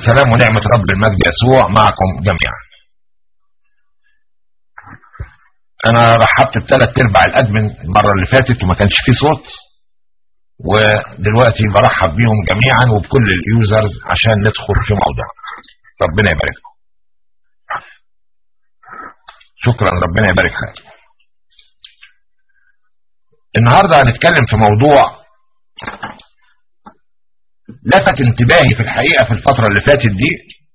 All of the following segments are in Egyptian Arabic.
سلام ونعمة رب المجد يسوع معكم جميعا انا رحبت بثلاث ارباع الادمن المرة اللي فاتت وما كانش فيه صوت ودلوقتي برحب بيهم جميعا وبكل اليوزرز عشان ندخل في موضوع ربنا يبارككم شكرا ربنا يبارك حياتك النهاردة هنتكلم في موضوع لفت انتباهي في الحقيقة في الفترة اللي فاتت دي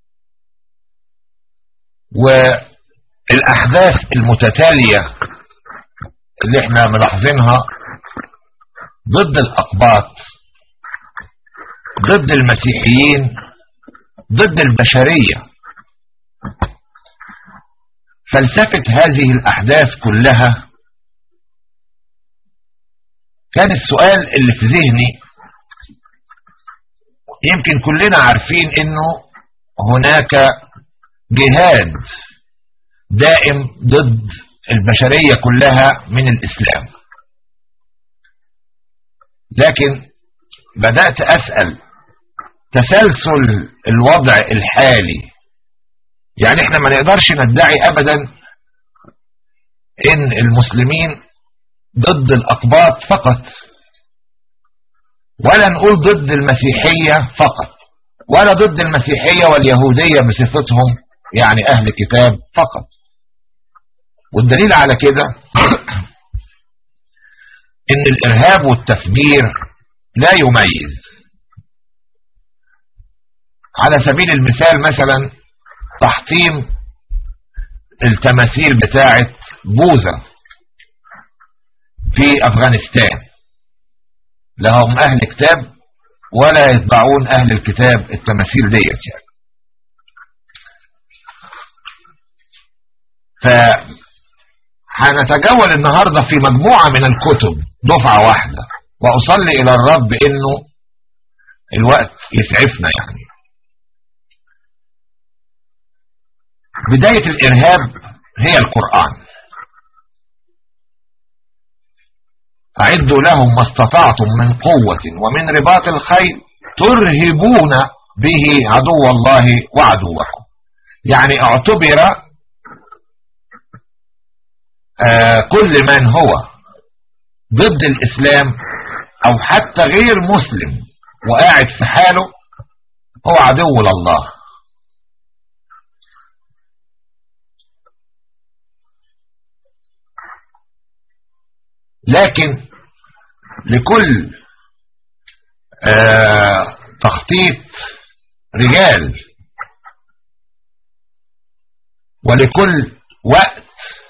والأحداث المتتالية اللي احنا ملاحظينها ضد الأقباط ضد المسيحيين ضد البشرية فلسفة هذه الأحداث كلها كان السؤال اللي في ذهني يمكن كلنا عارفين انه هناك جهاد دائم ضد البشرية كلها من الإسلام لكن بدأت أسأل تسلسل الوضع الحالي يعني احنا ما نقدرش ندعي ابدا ان المسلمين ضد الاقباط فقط ولا نقول ضد المسيحية فقط ولا ضد المسيحية واليهودية بصفتهم يعني اهل كتاب فقط والدليل على كده ان الارهاب والتفجير لا يميز على سبيل المثال مثلا تحطيم التماثيل بتاعة بوذا في افغانستان لهم اهل كتاب ولا يتبعون اهل الكتاب التماثيل ديت يعني فهنتجول النهاردة في مجموعة من الكتب دفعة واحدة وأصلي إلى الرب إنه الوقت يسعفنا يعني بداية الإرهاب هي القرآن أعدوا لهم ما استطعتم من قوة ومن رباط الخيل ترهبون به عدو الله وعدوكم يعني اعتبر آه كل من هو ضد الإسلام أو حتى غير مسلم وقاعد في حاله هو عدو لله لكن لكل آه تخطيط رجال ولكل وقت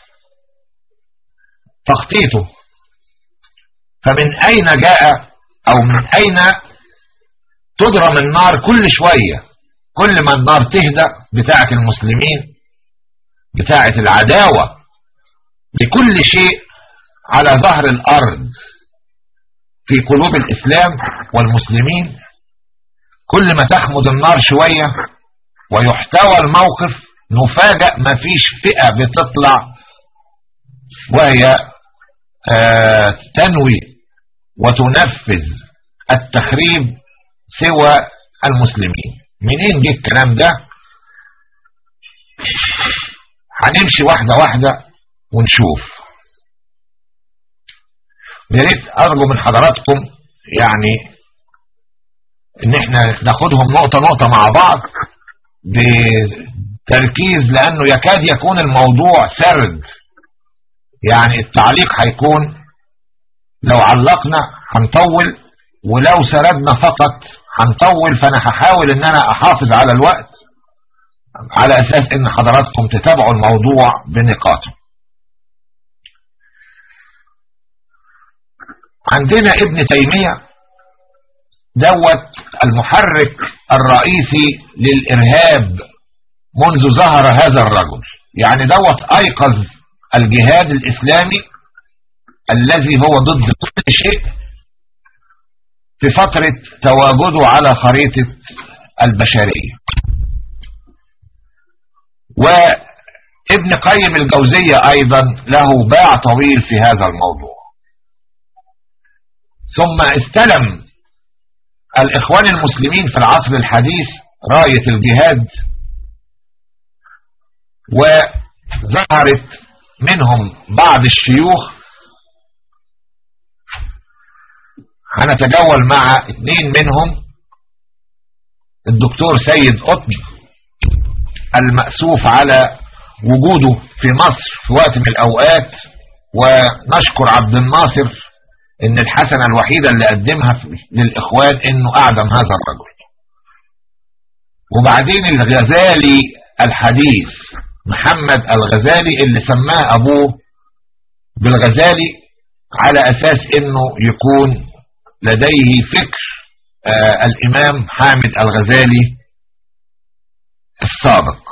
تخطيطه فمن أين جاء أو من أين تضرم النار كل شوية كل ما النار تهدأ بتاعة المسلمين بتاعة العداوة لكل شيء على ظهر الأرض في قلوب الإسلام والمسلمين كل ما تخمد النار شوية ويحتوى الموقف نفاجأ ما فيش فئة بتطلع وهي آه تنوي وتنفذ التخريب سوى المسلمين منين جه الكلام ده هنمشي واحدة واحدة ونشوف يا ريت ارجو من حضراتكم يعني ان احنا ناخدهم نقطة نقطة مع بعض بتركيز لانه يكاد يكون الموضوع سرد يعني التعليق هيكون لو علقنا هنطول ولو سردنا فقط هنطول فانا هحاول ان انا احافظ على الوقت على اساس ان حضراتكم تتابعوا الموضوع بنقاطه عندنا ابن تيمية دوت المحرك الرئيسي للإرهاب منذ ظهر هذا الرجل يعني دوت أيقظ الجهاد الإسلامي الذي هو ضد كل شيء في فترة تواجده على خريطة البشرية وابن قيم الجوزية أيضا له باع طويل في هذا الموضوع ثم استلم الإخوان المسلمين في العصر الحديث راية الجهاد وظهرت منهم بعض الشيوخ هنتجول مع اثنين منهم الدكتور سيد قطب المأسوف على وجوده في مصر في وقت من الأوقات ونشكر عبد الناصر ان الحسنة الوحيدة اللي قدمها للإخوان انه أعدم هذا الرجل وبعدين الغزالي الحديث محمد الغزالي اللي سماه أبوه بالغزالي على أساس انه يكون لديه فكر آه الإمام حامد الغزالي السابق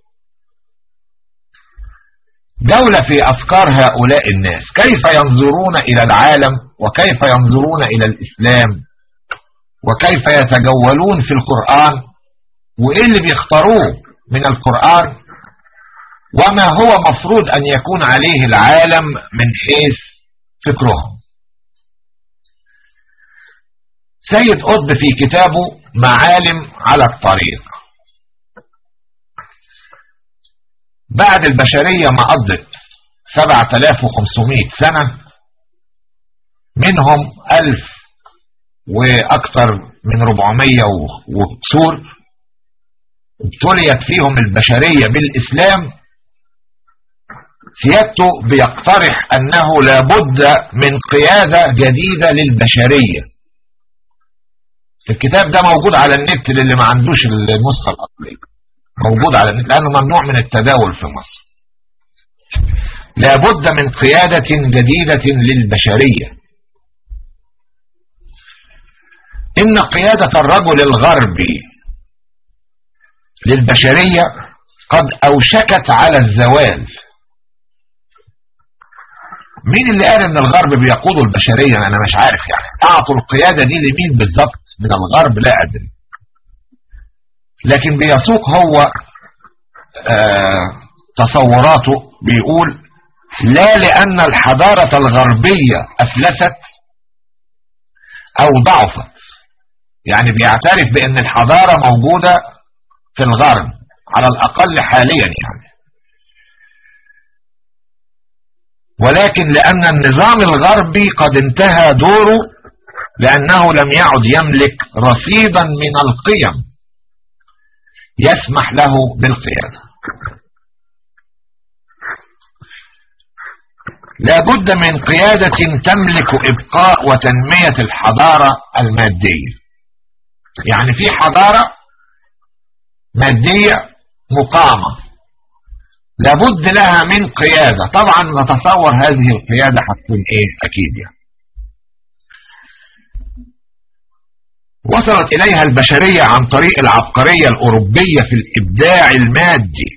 دولة في أفكار هؤلاء الناس كيف ينظرون إلى العالم وكيف ينظرون إلى الإسلام وكيف يتجولون في القرآن وإيه اللي بيختاروه من القرآن وما هو مفروض أن يكون عليه العالم من حيث فكرهم سيد قطب في كتابه معالم على الطريق بعد البشرية ما قضت 7500 سنة منهم ألف وأكثر من 400 وكسور ابتليت فيهم البشرية بالإسلام سيادته بيقترح أنه لابد من قيادة جديدة للبشرية الكتاب ده موجود على النت للي ما عندوش النسخة الأصلية موجود على النت لأنه ممنوع من التداول في مصر لابد من قيادة جديدة للبشرية إن قيادة الرجل الغربي للبشرية قد أوشكت على الزوال مين اللي قال ان الغرب بيقودوا البشرية انا مش عارف يعني اعطوا القيادة دي لمين بالظبط من الغرب لا أدري لكن بيسوق هو آه تصوراته بيقول لا لأن الحضارة الغربية أفلست أو ضعفت يعني بيعترف بأن الحضارة موجودة في الغرب على الأقل حاليا يعني ولكن لأن النظام الغربي قد انتهى دوره لأنه لم يعد يملك رصيدا من القيم يسمح له بالقيادة لا بد من قيادة تملك إبقاء وتنمية الحضارة المادية يعني في حضارة مادية مقامة لابد لها من قيادة طبعا نتصور هذه القيادة هتكون ايه اكيد يعني وصلت إليها البشرية عن طريق العبقرية الأوروبية في الإبداع المادي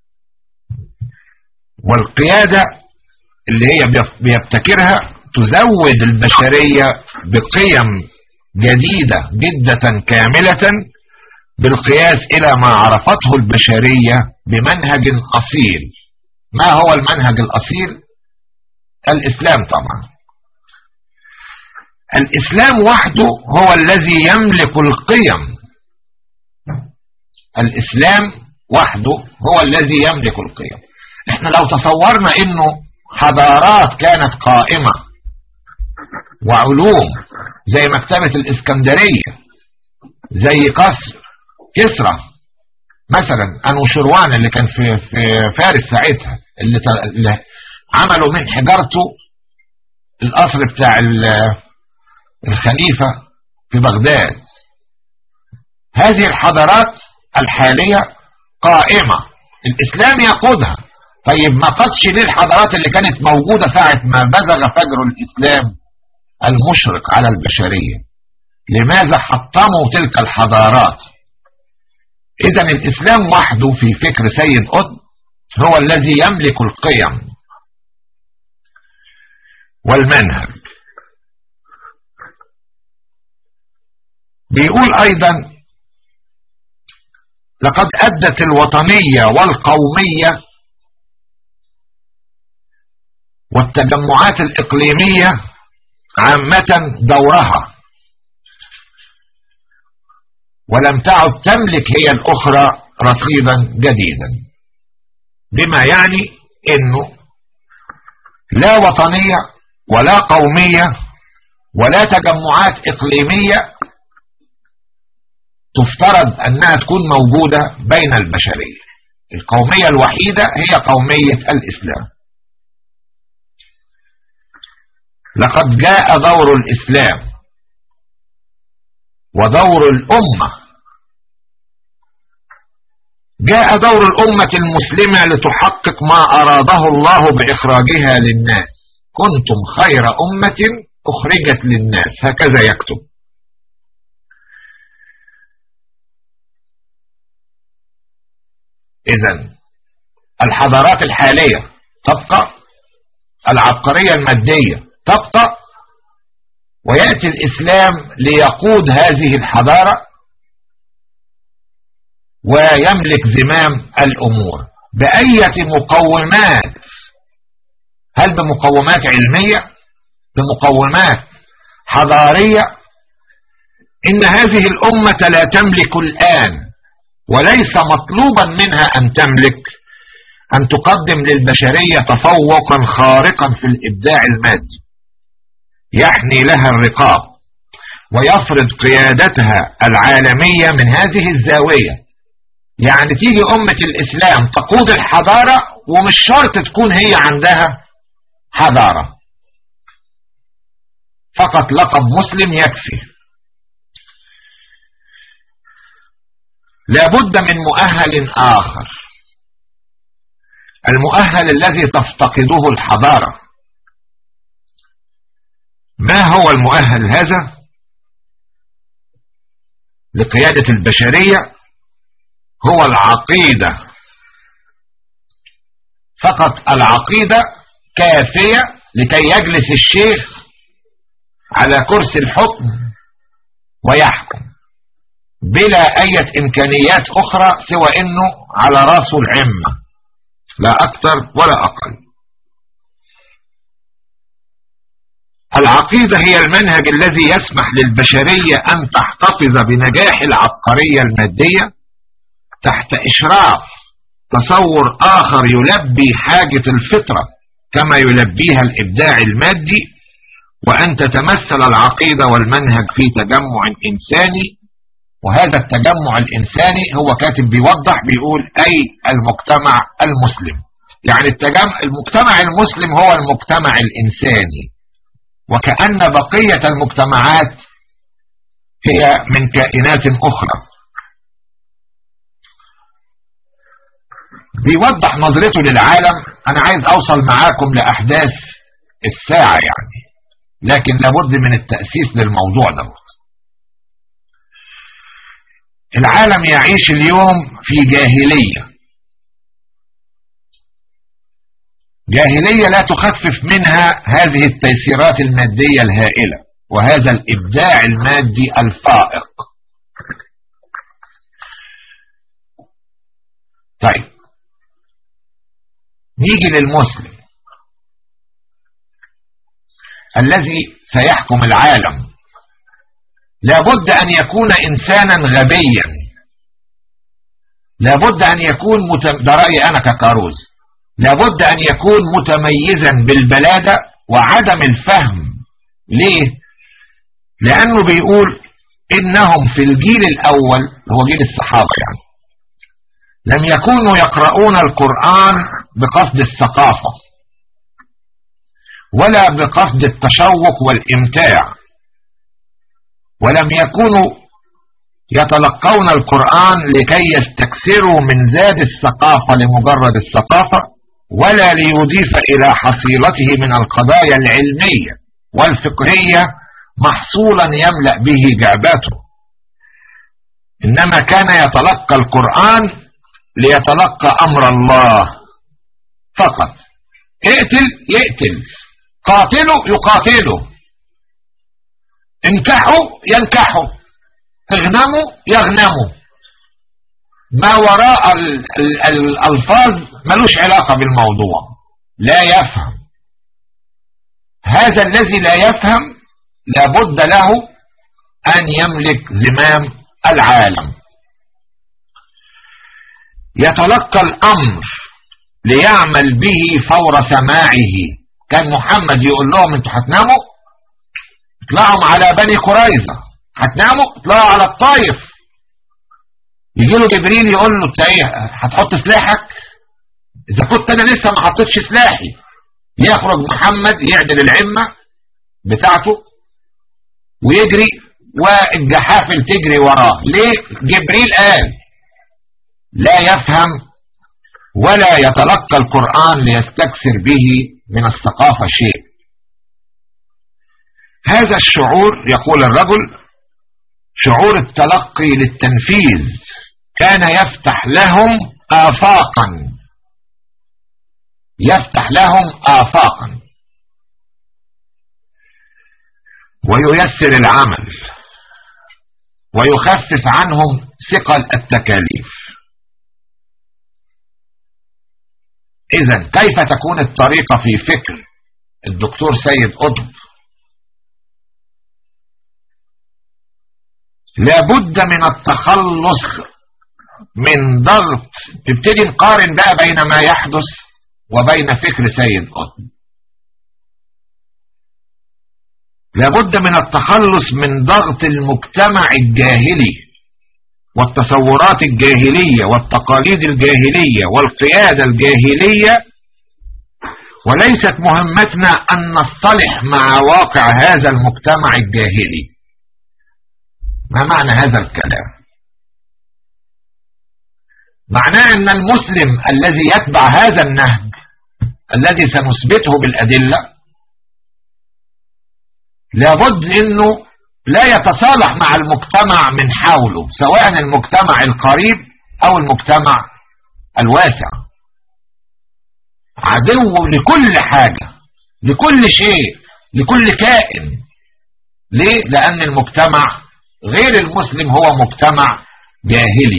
والقيادة اللي هي بيبتكرها تزود البشرية بقيم جديدة جدة كاملة بالقياس إلى ما عرفته البشرية بمنهج أصيل ما هو المنهج الأصيل الإسلام طبعا الإسلام وحده هو الذي يملك القيم الإسلام وحده هو الذي يملك القيم احنا لو تصورنا انه حضارات كانت قائمة وعلوم زي مكتبة الإسكندرية زي قصر كسرى مثلا أنوشروان اللي كان في, في فارس ساعتها اللي, اللي عملوا من حجارته القصر بتاع الخليفة في بغداد هذه الحضارات الحالية قائمة الإسلام يقودها طيب ما قدش ليه الحضارات اللي كانت موجودة ساعة ما بزغ فجر الإسلام المشرق على البشرية لماذا حطموا تلك الحضارات إذا الإسلام وحده في فكر سيد قطب هو الذي يملك القيم والمنهج بيقول ايضا لقد ادت الوطنية والقومية والتجمعات الاقليمية عامة دورها ولم تعد تملك هي الأخرى رصيدا جديدا بما يعني انه لا وطنية ولا قومية ولا تجمعات اقليمية تفترض انها تكون موجودة بين البشرية القومية الوحيدة هي قومية الاسلام لقد جاء دور الاسلام ودور الامة جاء دور الامة المسلمة لتحقق ما اراده الله باخراجها للناس كنتم خير امة اخرجت للناس هكذا يكتب اذا الحضارات الحالية تبقى العبقرية المادية تبقى ويأتي الإسلام ليقود هذه الحضارة ويملك زمام الأمور بأية مقومات هل بمقومات علمية بمقومات حضارية إن هذه الأمة لا تملك الآن وليس مطلوبا منها أن تملك أن تقدم للبشرية تفوقا خارقا في الإبداع المادي يحني لها الرقاب ويفرض قيادتها العالمية من هذه الزاوية يعني تيجي أمة الإسلام تقود الحضارة ومش شرط تكون هي عندها حضارة فقط لقب مسلم يكفي لابد من مؤهل آخر المؤهل الذي تفتقده الحضارة ما هو المؤهل هذا لقيادة البشرية هو العقيدة فقط العقيدة كافية لكي يجلس الشيخ على كرسي الحكم ويحكم بلا اي امكانيات اخرى سوى انه على راسه العمة لا اكثر ولا اقل العقيدة هي المنهج الذي يسمح للبشرية أن تحتفظ بنجاح العبقرية المادية تحت إشراف تصور آخر يلبي حاجة الفطرة كما يلبيها الإبداع المادي وأن تتمثل العقيدة والمنهج في تجمع إنساني وهذا التجمع الإنساني هو كاتب بيوضح بيقول أي المجتمع المسلم يعني التجمع المجتمع المسلم هو المجتمع الإنساني وكأن بقية المجتمعات هي من كائنات أخرى بيوضح نظرته للعالم أنا عايز أوصل معاكم لأحداث الساعة يعني لكن لابد من التأسيس للموضوع ده العالم يعيش اليوم في جاهلية جاهلية لا تخفف منها هذه التيسيرات المادية الهائلة وهذا الإبداع المادي الفائق طيب نيجي للمسلم الذي سيحكم العالم لابد أن يكون إنسانا غبيا لابد أن يكون متم... ده رأيي أنا ككاروز لابد أن يكون متميزا بالبلادة وعدم الفهم ليه لأنه بيقول إنهم في الجيل الأول هو جيل الصحابة يعني لم يكونوا يقرؤون القرآن بقصد الثقافة ولا بقصد التشوق والإمتاع ولم يكونوا يتلقون القرآن لكي يستكثروا من زاد الثقافة لمجرد الثقافة ولا ليضيف إلى حصيلته من القضايا العلمية والفقهية محصولا يملأ به جعباته إنما كان يتلقى القرآن ليتلقى أمر الله فقط اقتل يقتل قاتله يقاتله انكحوا ينكحوا اغنموا يغنموا ما وراء الألفاظ ملوش علاقة بالموضوع لا يفهم هذا الذي لا يفهم لابد له أن يملك زمام العالم يتلقى الأمر ليعمل به فور سماعه كان محمد يقول لهم انتوا هتناموا اطلعوا على بني قريظة هتناموا اطلعوا على الطايف يجي له جبريل يقول له انت ايه هتحط سلاحك اذا كنت انا لسه ما حطيتش سلاحي يخرج محمد يعدل العمة بتاعته ويجري والجحافل تجري وراه ليه جبريل قال لا يفهم ولا يتلقى القرآن ليستكثر به من الثقافة شيء هذا الشعور يقول الرجل شعور التلقي للتنفيذ كان يفتح لهم آفاقا يفتح لهم آفاقا وييسر العمل ويخفف عنهم ثقل التكاليف اذا كيف تكون الطريقة في فكر الدكتور سيد قطب لابد من التخلص من ضغط تبتدي نقارن بقى بين ما يحدث وبين فكر سيد قطب لابد من التخلص من ضغط المجتمع الجاهلي والتصورات الجاهلية والتقاليد الجاهلية والقيادة الجاهلية وليست مهمتنا أن نصطلح مع واقع هذا المجتمع الجاهلي ما معنى هذا الكلام معناه أن المسلم الذي يتبع هذا النهج الذي سنثبته بالأدلة لابد انه لا يتصالح مع المجتمع من حوله سواء المجتمع القريب او المجتمع الواسع عدو لكل حاجة لكل شيء لكل كائن ليه لان المجتمع غير المسلم هو مجتمع جاهلي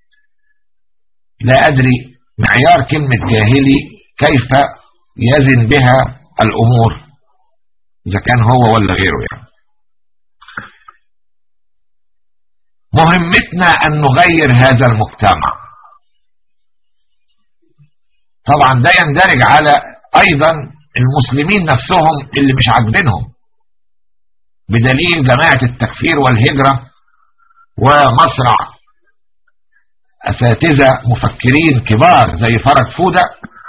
لا ادري معيار كلمة جاهلي كيف يزن بها الامور اذا كان هو ولا غيره يعني مهمتنا ان نغير هذا المجتمع طبعا ده يندرج على ايضا المسلمين نفسهم اللي مش عاجبينهم بدليل جماعة التكفير والهجرة ومصرع اساتذة مفكرين كبار زي فرج فودة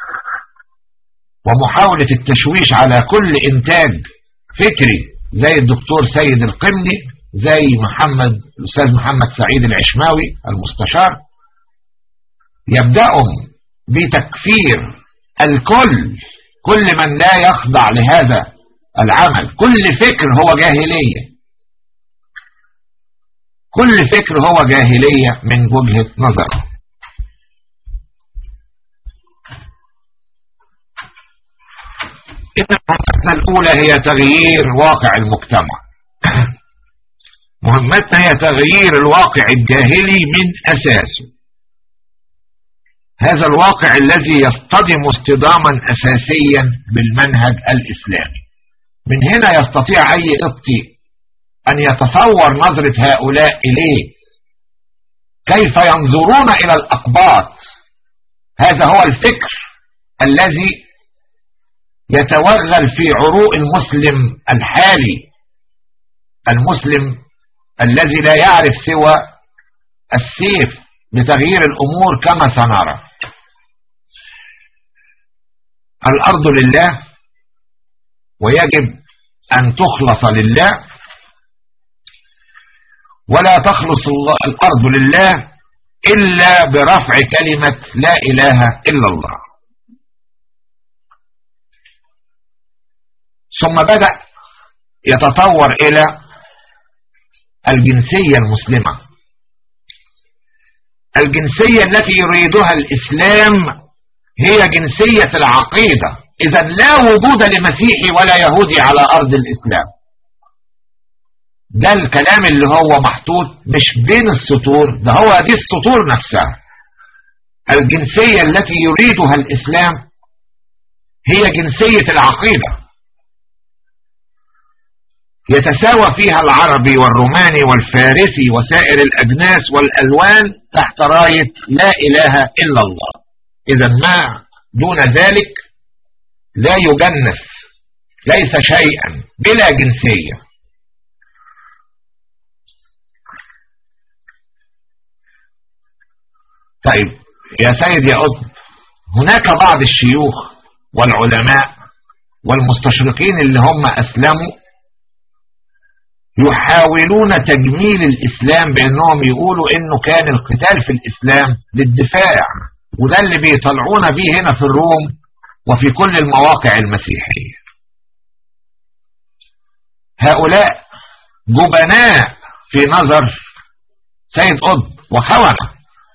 ومحاولة التشويش على كل انتاج فكري زي الدكتور سيد القمني زي محمد الأستاذ محمد سعيد العشماوي المستشار يبدأهم بتكفير الكل كل من لا يخضع لهذا العمل كل فكر هو جاهلية كل فكر هو جاهلية من وجهة نظره إن مهمتنا الأولى هي تغيير واقع المجتمع مهمتنا هي تغيير الواقع الجاهلي من أساسه هذا الواقع الذي يصطدم اصطداما أساسيا بالمنهج الإسلامي من هنا يستطيع أي قبطي أن يتصور نظرة هؤلاء إليه كيف ينظرون إلى الأقباط هذا هو الفكر الذي يتوغل في عروق المسلم الحالي المسلم الذي لا يعرف سوى السيف لتغيير الأمور كما سنرى الأرض لله ويجب أن تخلص لله ولا تخلص الله الأرض لله إلا برفع كلمة لا إله إلا الله ثم بدأ يتطور إلى الجنسية المسلمة الجنسية التي يريدها الإسلام هي جنسية العقيدة إذا لا وجود لمسيحي ولا يهودي على أرض الإسلام ده الكلام اللي هو محطوط مش بين السطور ده هو دي السطور نفسها الجنسية التي يريدها الإسلام هي جنسية العقيدة يتساوى فيها العربي والروماني والفارسي وسائر الأجناس والألوان تحت راية لا إله إلا الله إذا ما دون ذلك لا يجنس ليس شيئا بلا جنسية طيب يا سيد يا أب هناك بعض الشيوخ والعلماء والمستشرقين اللي هم أسلموا يحاولون تجميل الإسلام بأنهم يقولوا إنه كان القتال في الإسلام للدفاع وده اللي بيطلعونا بيه هنا في الروم وفي كل المواقع المسيحية هؤلاء جبناء في نظر سيد قطب وخونة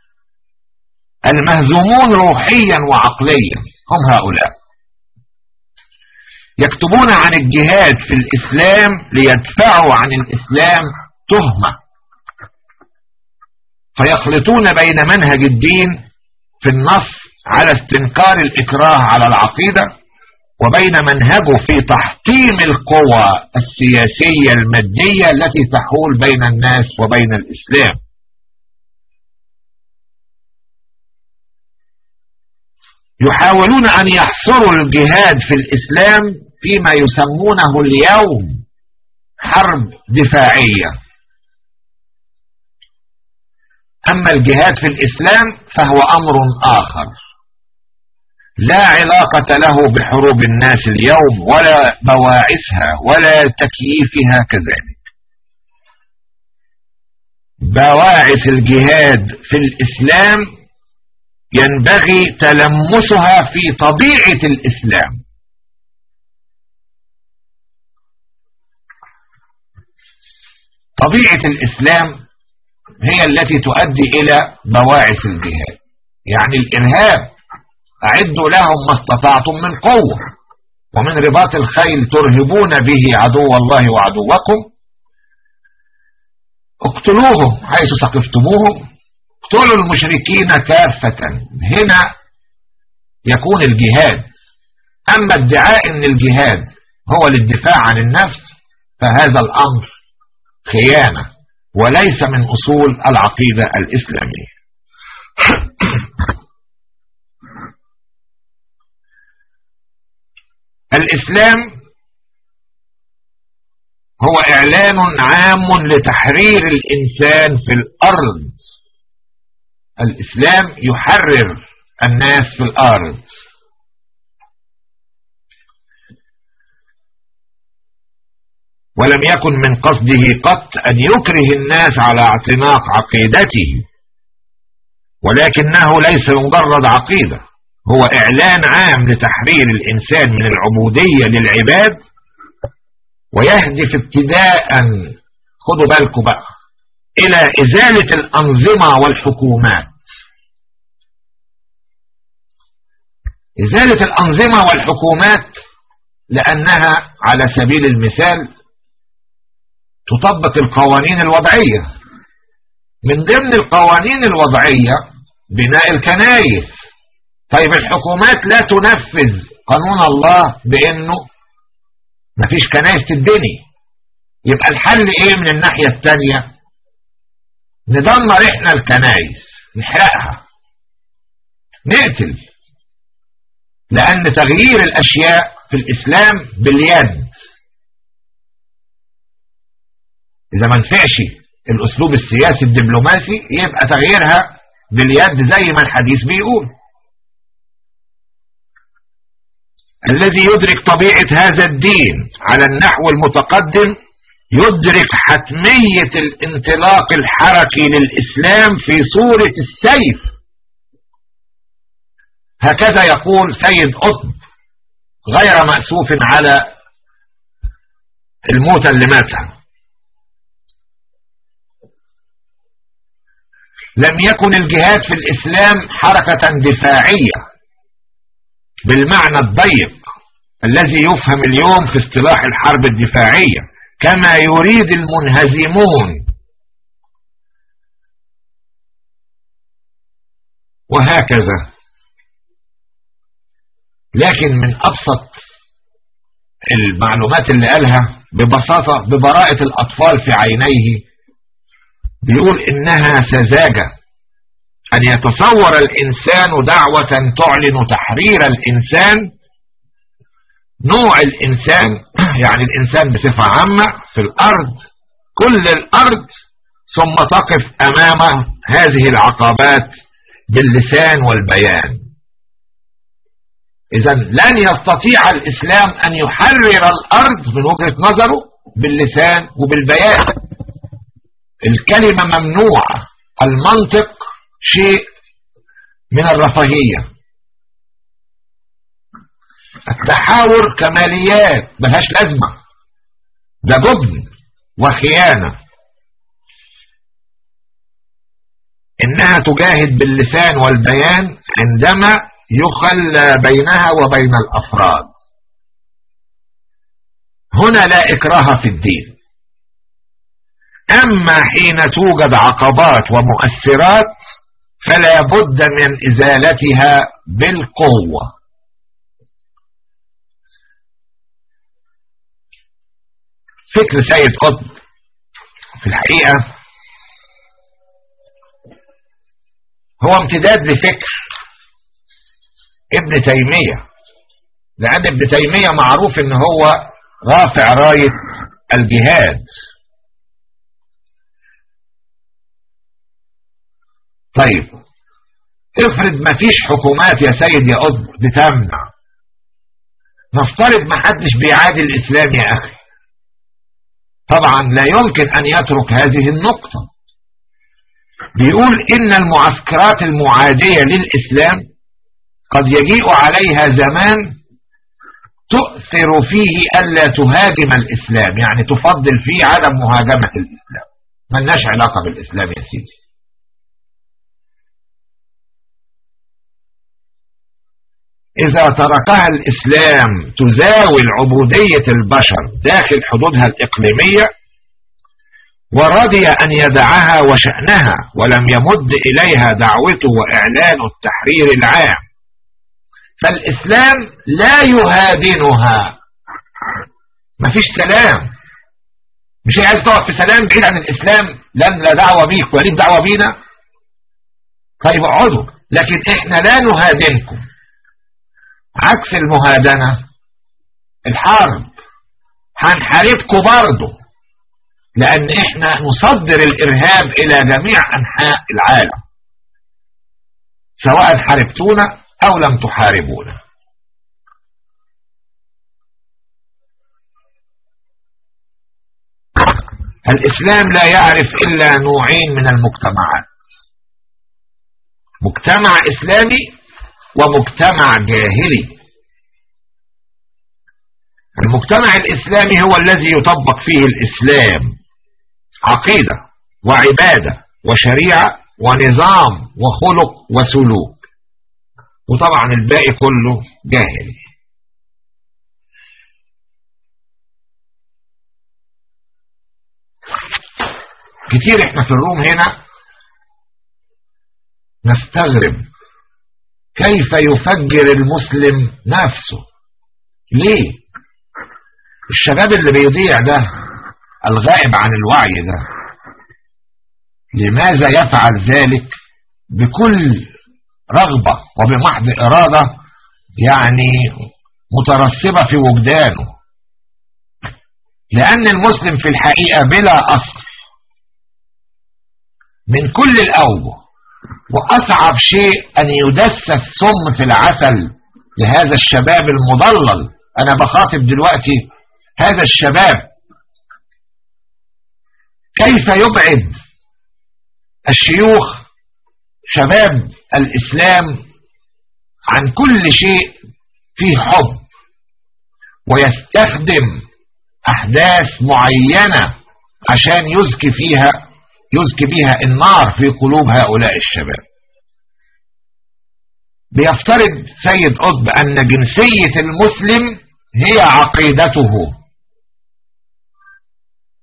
المهزومون روحيا وعقليا هم هؤلاء يكتبون عن الجهاد في الإسلام ليدفعوا عن الإسلام تهمة فيخلطون بين منهج الدين في النص على استنكار الإكراه على العقيدة وبين منهجه في تحطيم القوى السياسية المادية التي تحول بين الناس وبين الإسلام يحاولون أن يحصروا الجهاد في الإسلام فيما يسمونه اليوم حرب دفاعية أما الجهاد في الإسلام فهو أمر آخر لا علاقة له بحروب الناس اليوم ولا بواعثها ولا تكييفها كذلك بواعث الجهاد في الإسلام ينبغي تلمسها في طبيعة الإسلام طبيعة الإسلام هي التي تؤدي إلى بواعث الجهاد يعني الإرهاب أعدوا لهم ما استطعتم من قوة ومن رباط الخيل ترهبون به عدو الله وعدوكم اقتلوهم حيث سقفتموهم اقتلوا المشركين كافة هنا يكون الجهاد أما ادعاء أن الجهاد هو للدفاع عن النفس فهذا الأمر خيانة وليس من أصول العقيدة الإسلامية الإسلام هو إعلان عام لتحرير الإنسان في الأرض الإسلام يحرر الناس في الأرض ولم يكن من قصده قط أن يكره الناس على اعتناق عقيدته ولكنه ليس مجرد عقيدة هو إعلان عام لتحرير الإنسان من العبودية للعباد ويهدف ابتداء خدوا بالكم بقى إلى إزالة الأنظمة والحكومات إزالة الأنظمة والحكومات لأنها على سبيل المثال تطبق القوانين الوضعية من ضمن القوانين الوضعية بناء الكنايس طيب الحكومات لا تنفذ قانون الله بانه مفيش كنايس تدني يبقى الحل ايه من الناحية التانية ندمر احنا الكنايس نحرقها نقتل لان تغيير الاشياء في الاسلام باليد إذا ما نفعش الأسلوب السياسي الدبلوماسي يبقى تغييرها باليد زي ما الحديث بيقول الذي يدرك طبيعة هذا الدين على النحو المتقدم يدرك حتمية الانطلاق الحركي للإسلام في صورة السيف هكذا يقول سيد قطب غير مأسوف على الموتى اللي ماتها لم يكن الجهاد في الإسلام حركة دفاعية بالمعنى الضيق الذي يفهم اليوم في اصطلاح الحرب الدفاعية كما يريد المنهزمون وهكذا لكن من أبسط المعلومات اللي قالها ببساطة ببراءة الأطفال في عينيه بيقول إنها سذاجة أن يتصور الإنسان دعوة تعلن تحرير الإنسان نوع الإنسان يعني الإنسان بصفة عامة في الأرض كل الأرض ثم تقف أمام هذه العقبات باللسان والبيان إذا لن يستطيع الإسلام أن يحرر الأرض من وجهة نظره باللسان وبالبيان الكلمة ممنوعة المنطق شيء من الرفاهية التحاور كماليات ملهاش لازمة ده جبن وخيانة إنها تجاهد باللسان والبيان عندما يخلى بينها وبين الأفراد هنا لا إكراه في الدين أما حين توجد عقبات ومؤثرات فلا بد من إزالتها بالقوة فكر سيد قطب في الحقيقة هو امتداد لفكر ابن تيمية لأن ابن تيمية معروف ان هو رافع راية الجهاد طيب افرض ما فيش حكومات يا سيد يا قطب بتمنع نفترض ما حدش بيعادي الاسلام يا اخي طبعا لا يمكن أن يترك هذه النقطة بيقول إن المعسكرات المعادية للإسلام قد يجيء عليها زمان تؤثر فيه ألا تهاجم الإسلام يعني تفضل فيه عدم مهاجمة الإسلام ملناش علاقة بالإسلام يا سيدي إذا تركها الإسلام تزاول عبودية البشر داخل حدودها الإقليمية ورضي أن يدعها وشأنها ولم يمد إليها دعوته وإعلان التحرير العام فالإسلام لا يهادنها مفيش سلام مش هي عايز تقعد في سلام بعيد عن الإسلام لن لا دعوة بيك وليك دعوة بينا طيب اقعدوا لكن احنا لا نهادنكم عكس المهادنة الحرب هنحاربكم برضه لأن احنا نصدر الإرهاب إلى جميع أنحاء العالم سواء حاربتونا أو لم تحاربونا الإسلام لا يعرف إلا نوعين من المجتمعات مجتمع إسلامي ومجتمع جاهلي المجتمع الإسلامي هو الذي يطبق فيه الإسلام عقيدة وعبادة وشريعة ونظام وخلق وسلوك وطبعا الباقي كله جاهلي كتير احنا في الروم هنا نستغرب كيف يفجر المسلم نفسه ليه الشباب اللي بيضيع ده الغائب عن الوعي ده لماذا يفعل ذلك بكل رغبة وبمحض إرادة يعني مترسبة في وجدانه لأن المسلم في الحقيقة بلا أصل من كل الأوجه وأصعب شيء أن يدس السم في العسل لهذا الشباب المضلل أنا بخاطب دلوقتي هذا الشباب كيف يبعد الشيوخ شباب الإسلام عن كل شيء فيه حب ويستخدم أحداث معينة عشان يزكي فيها يزكي بها النار في قلوب هؤلاء الشباب بيفترض سيد قطب أن جنسية المسلم هي عقيدته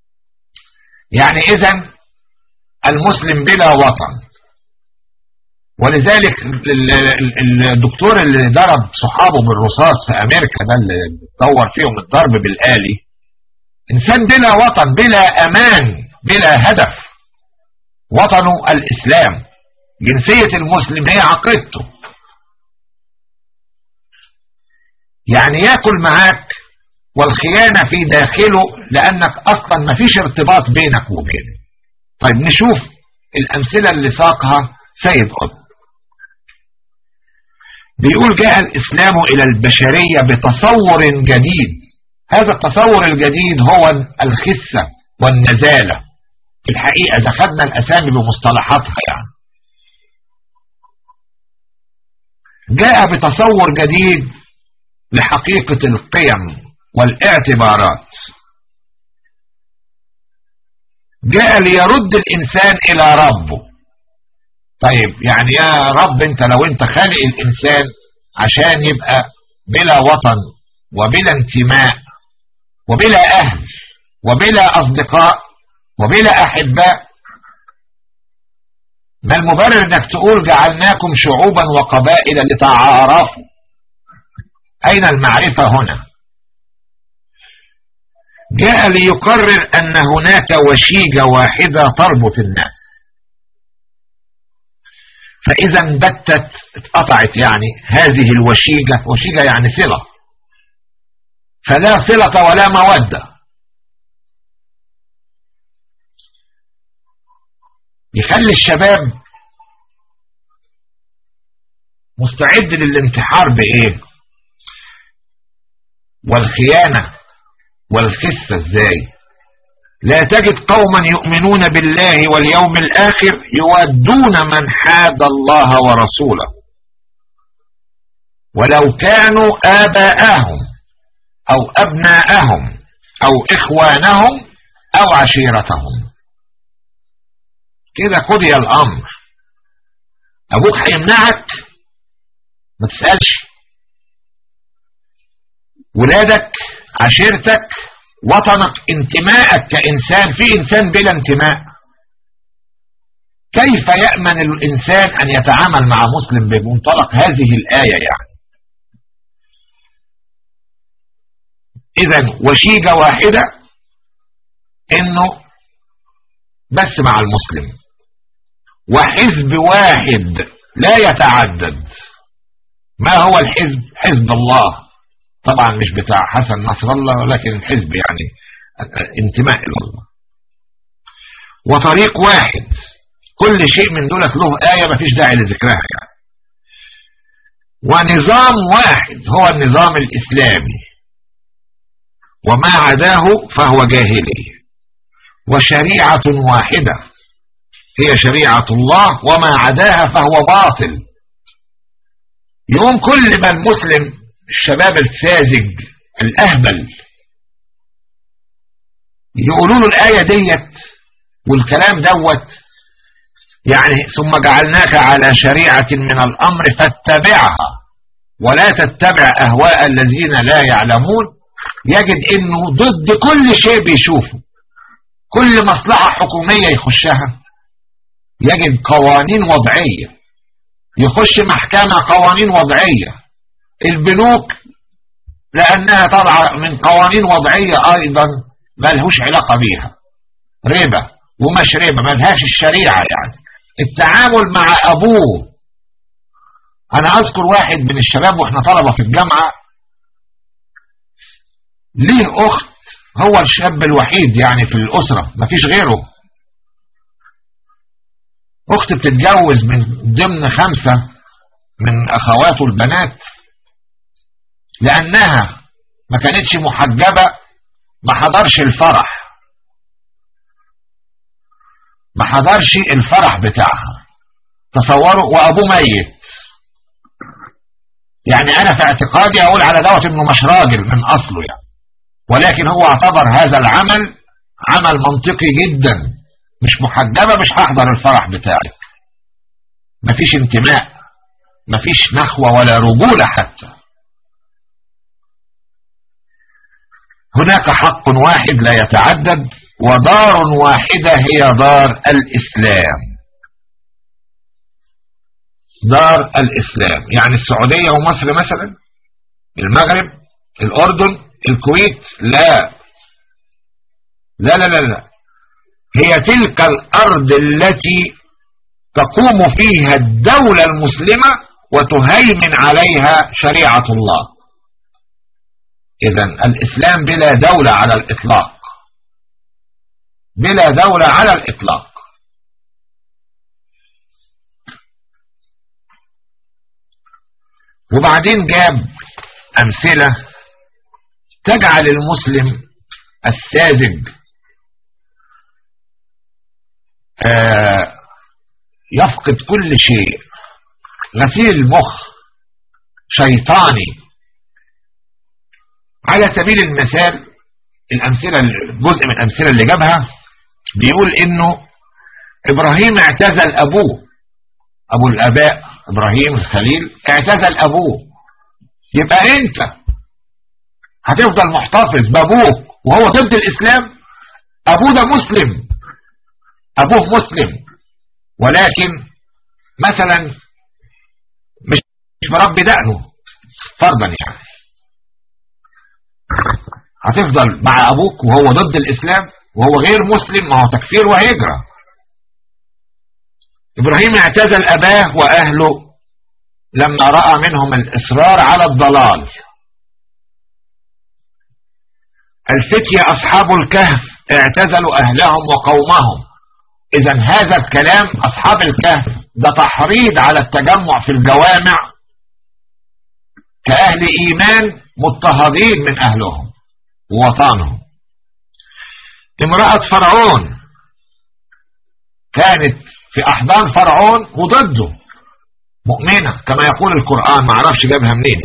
يعني إذا المسلم بلا وطن ولذلك الدكتور اللي ضرب صحابه بالرصاص في امريكا ده اللي طور فيهم الضرب بالآلي انسان بلا وطن بلا امان بلا هدف وطنه الاسلام جنسية المسلم هي عقيدته يعني ياكل معاك والخيانة في داخله لانك اصلا ما فيش ارتباط بينك وبينه طيب نشوف الامثلة اللي ساقها سيد قطب بيقول جاء الإسلام إلى البشرية بتصور جديد هذا التصور الجديد هو الخسة والنزالة في الحقيقة إذا خدنا الأسامي بمصطلحاتها يعني جاء بتصور جديد لحقيقة القيم والاعتبارات جاء ليرد الإنسان إلى ربه طيب يعني يا رب انت لو انت خالق الانسان عشان يبقى بلا وطن وبلا انتماء وبلا اهل وبلا اصدقاء وبلا احباء ما المبرر انك تقول جعلناكم شعوبا وقبائل لتعارفوا اين المعرفة هنا جاء ليقرر ان هناك وشيجة واحدة تربط الناس فإذا بتت اتقطعت يعني هذه الوشيجة وشيجة يعني صلة فلا صلة ولا مودة يخلي الشباب مستعد للانتحار بإيه والخيانة والخسة ازاي لا تجد قوما يؤمنون بالله واليوم الآخر يودون من حاد الله ورسوله ولو كانوا آباءهم أو أبناءهم أو إخوانهم أو عشيرتهم كده قضي الأمر أبوك هيمنعك ما تسألش ولادك عشيرتك وطنك انتماءك كإنسان في إنسان بلا انتماء كيف يأمن الإنسان أن يتعامل مع مسلم بمنطلق هذه الآية يعني إذا وشيجة واحدة إنه بس مع المسلم وحزب واحد لا يتعدد ما هو الحزب حزب الله طبعا مش بتاع حسن نصر الله ولكن الحزب يعني انتماء الى الله وطريق واحد كل شيء من دولت له آية ما فيش داعي لذكرها يعني ونظام واحد هو النظام الإسلامي وما عداه فهو جاهلي وشريعة واحدة هي شريعة الله وما عداها فهو باطل يوم كل ما المسلم الشباب الساذج الأهبل يقولوا له الآية ديت والكلام دوت يعني ثم جعلناك على شريعة من الأمر فاتبعها ولا تتبع أهواء الذين لا يعلمون يجد انه ضد كل شيء بيشوفه كل مصلحة حكومية يخشها يجد قوانين وضعية يخش محكمة قوانين وضعية البنوك لأنها طالعة من قوانين وضعية أيضا ما لهوش علاقة بيها ربا ومش ربا ما لهاش الشريعة يعني التعامل مع أبوه أنا أذكر واحد من الشباب وإحنا طلبة في الجامعة ليه أخت هو الشاب الوحيد يعني في الأسرة مفيش غيره أخت بتتجوز من ضمن خمسة من أخواته البنات لأنها ما كانتش محجبة ما حضرش الفرح ما حضرش الفرح بتاعها تصوروا وأبوه ميت يعني أنا في اعتقادي أقول على دوت إنه مش راجل من أصله يعني ولكن هو اعتبر هذا العمل عمل منطقي جدا مش محجبة مش هحضر الفرح بتاعك مفيش انتماء مفيش نخوة ولا رجولة حتى هناك حق واحد لا يتعدد ودار واحدة هي دار الإسلام دار الإسلام يعني السعودية ومصر مثلا المغرب الأردن الكويت لا لا لا لا, لا. هي تلك الأرض التي تقوم فيها الدولة المسلمة وتهيمن عليها شريعة الله إذا الإسلام بلا دولة على الإطلاق بلا دولة على الإطلاق وبعدين جاب أمثلة تجعل المسلم الساذج آه، يفقد كل شيء غسيل المخ شيطاني على سبيل المثال الأمثلة جزء من الأمثلة اللي جابها بيقول إنه إبراهيم اعتزل أبوه أبو الآباء إبراهيم الخليل اعتزل أبوه يبقى أنت هتفضل محتفظ بأبوك وهو ضد الإسلام أبوه ده مسلم أبوه مسلم ولكن مثلا مش مربي دقنه فرضا يعني هتفضل مع أبوك وهو ضد الإسلام وهو غير مسلم ما هو تكفير وهجرة إبراهيم اعتزل أباه وأهله لما رأى منهم الإصرار على الضلال الفتية أصحاب الكهف اعتزلوا أهلهم وقومهم إذا هذا الكلام أصحاب الكهف ده تحريض على التجمع في الجوامع كأهل إيمان مضطهدين من أهلهم ووطنهم امرأة فرعون كانت في أحضان فرعون وضده مؤمنة كما يقول القرآن ما عرفش جابها منين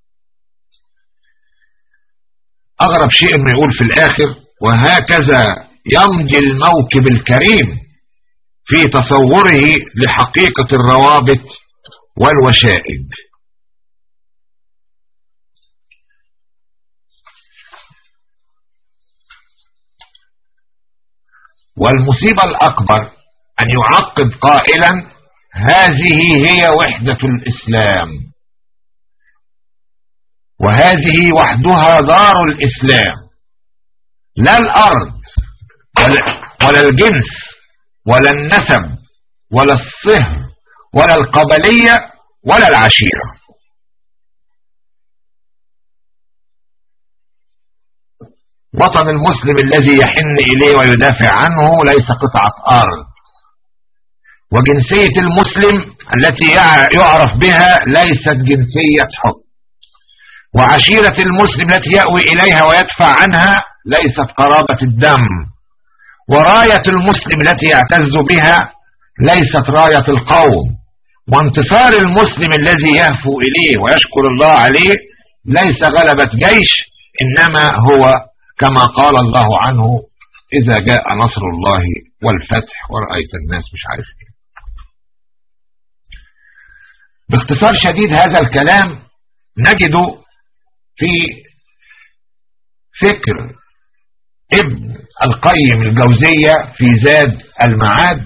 أغرب شيء انه يقول في الآخر وهكذا يمضي الموكب الكريم في تصوره لحقيقة الروابط والوشائج والمصيبة الأكبر أن يعقب قائلا هذه هي وحدة الإسلام وهذه وحدها دار الإسلام لا الأرض ولا الجنس ولا النسب ولا الصهر ولا القبلية ولا العشيرة وطن المسلم الذي يحن إليه ويدافع عنه ليس قطعة أرض وجنسية المسلم التي يعرف بها ليست جنسية حب وعشيرة المسلم التي يأوي إليها ويدفع عنها ليست قرابة الدم وراية المسلم التي يعتز بها ليست راية القوم وانتصار المسلم الذي يهفو إليه ويشكر الله عليه ليس غلبة جيش إنما هو كما قال الله عنه إذا جاء نصر الله والفتح ورأيت الناس مش عارف ايه باختصار شديد هذا الكلام نجده في فكر ابن القيم الجوزية في زاد المعاد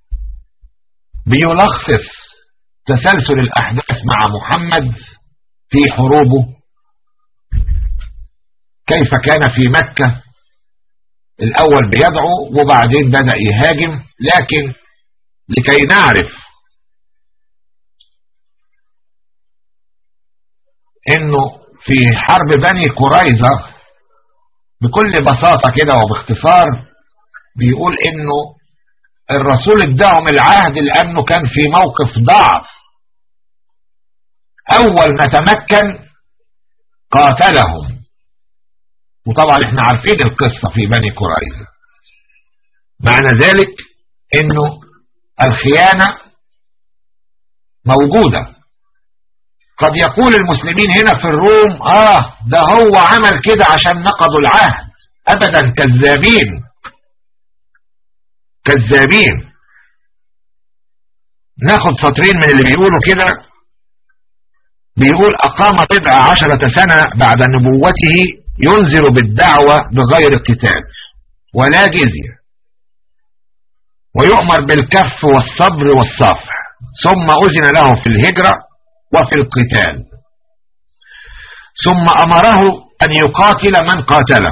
بيلخص تسلسل الأحداث مع محمد في حروبه كيف كان في مكة الأول بيدعو وبعدين بدأ يهاجم لكن لكي نعرف انه في حرب بني قريظة بكل بساطة كده وباختصار بيقول انه الرسول اداهم العهد لانه كان في موقف ضعف اول ما تمكن قاتلهم وطبعا احنا عارفين القصة في بني قريظة معنى ذلك انه الخيانة موجودة قد يقول المسلمين هنا في الروم اه ده هو عمل كده عشان نقضوا العهد ابدا كذابين كذابين ناخد سطرين من اللي بيقولوا كده بيقول اقام بضع عشرة سنة بعد نبوته ينذر بالدعوة بغير قتال ولا جزية ويؤمر بالكف والصبر والصفح ثم أذن له في الهجرة وفي القتال ثم أمره أن يقاتل من قاتله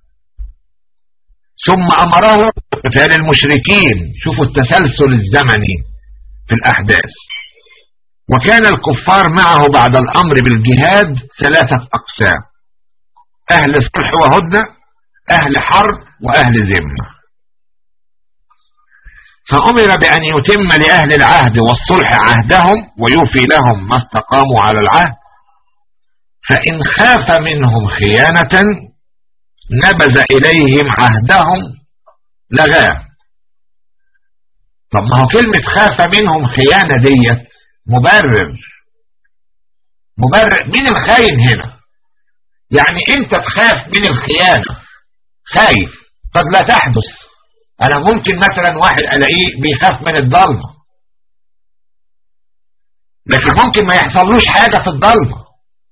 ثم أمره بقتال المشركين شوفوا التسلسل الزمني في الأحداث وكان الكفار معه بعد الأمر بالجهاد ثلاثة أقسام أهل صلح وهدنة أهل حرب وأهل ذمة فأمر بأن يتم لأهل العهد والصلح عهدهم ويوفي لهم ما استقاموا على العهد فإن خاف منهم خيانة نبذ إليهم عهدهم لغاه طب ما هو كلمة خاف منهم خيانة ديت مبرر مبرر مين الخاين هنا يعني انت تخاف من الخيانة خايف قد لا تحدث انا ممكن مثلا واحد الاقيه بيخاف من الضلمة لكن ممكن ما يحصلوش حاجة في الضلمة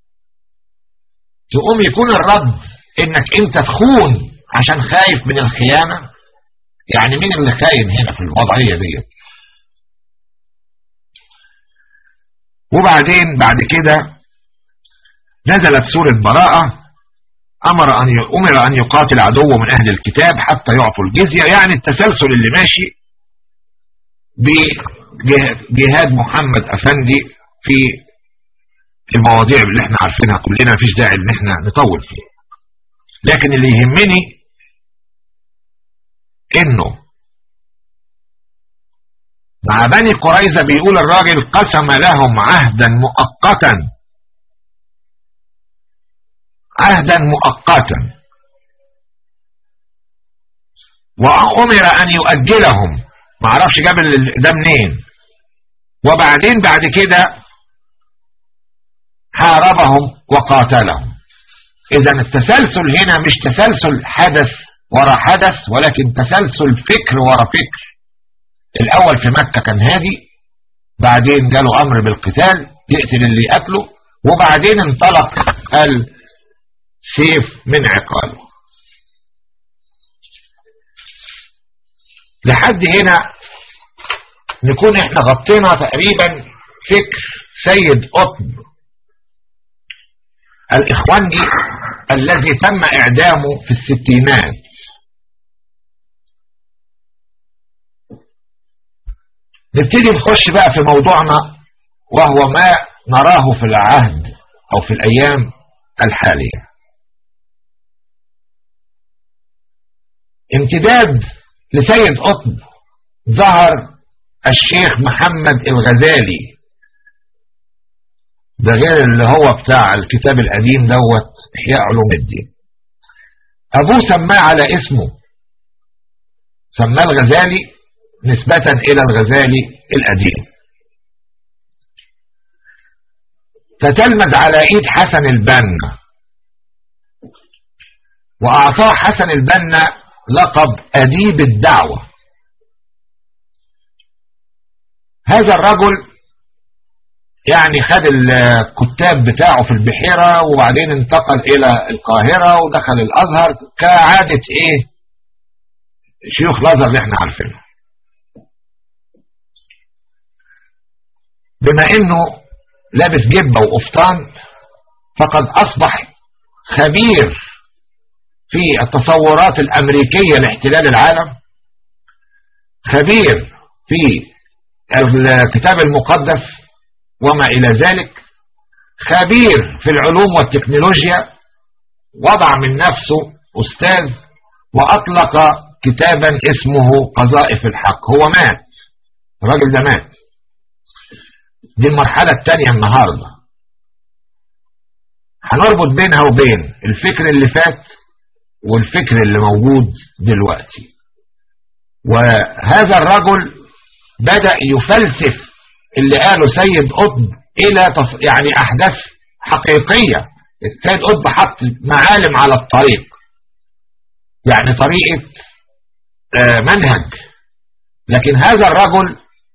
تقوم يكون الرد انك انت تخون عشان خايف من الخيانة يعني مين اللي خاين هنا في الوضعية ديت وبعدين بعد كده نزلت سورة براءة أمر أن أمر أن يقاتل عدو من أهل الكتاب حتى يعطوا الجزية يعني التسلسل اللي ماشي بجهاد محمد أفندي في المواضيع اللي احنا عارفينها كلنا مفيش داعي ان احنا نطول فيها لكن اللي يهمني انه مع بني قريظة بيقول الراجل قسم لهم عهدا مؤقتا عهدا مؤقتا وأمر أن يؤجلهم معرفش جاب ده منين وبعدين بعد كده حاربهم وقاتلهم اذا التسلسل هنا مش تسلسل حدث ورا حدث ولكن تسلسل فكر ورا فكر الاول في مكة كان هادي بعدين جاله امر بالقتال يقتل اللي قتله وبعدين انطلق السيف من عقاله لحد هنا نكون احنا غطينا تقريبا فكر سيد قطب الإخوانجي الذي تم إعدامه في الستينات نبتدي نخش بقى في موضوعنا وهو ما نراه في العهد أو في الأيام الحالية امتداد لسيد قطب ظهر الشيخ محمد الغزالي ده غير اللي هو بتاع الكتاب القديم دوت إحياء علوم الدين أبوه سماه على اسمه سماه الغزالي نسبة إلى الغزالي القديم فتلمد على إيد حسن البنا وأعطاه حسن البنا لقب أديب الدعوة هذا الرجل يعني خد الكتاب بتاعه في البحيرة وبعدين انتقل الى القاهرة ودخل الازهر كعادة ايه شيوخ الازهر اللي احنا عارفينه بما انه لابس جبة وقفطان فقد اصبح خبير في التصورات الامريكية لاحتلال العالم خبير في الكتاب المقدس وما إلى ذلك خبير في العلوم والتكنولوجيا وضع من نفسه أستاذ وأطلق كتابا اسمه قذائف الحق هو مات الراجل ده مات دي المرحلة الثانية النهاردة هنربط بينها وبين الفكر اللي فات والفكر اللي موجود دلوقتي وهذا الرجل بدأ يفلسف اللي قاله سيد قطب الى تص... يعني احداث حقيقية سيد قطب حط معالم على الطريق يعني طريقة آه منهج لكن هذا الرجل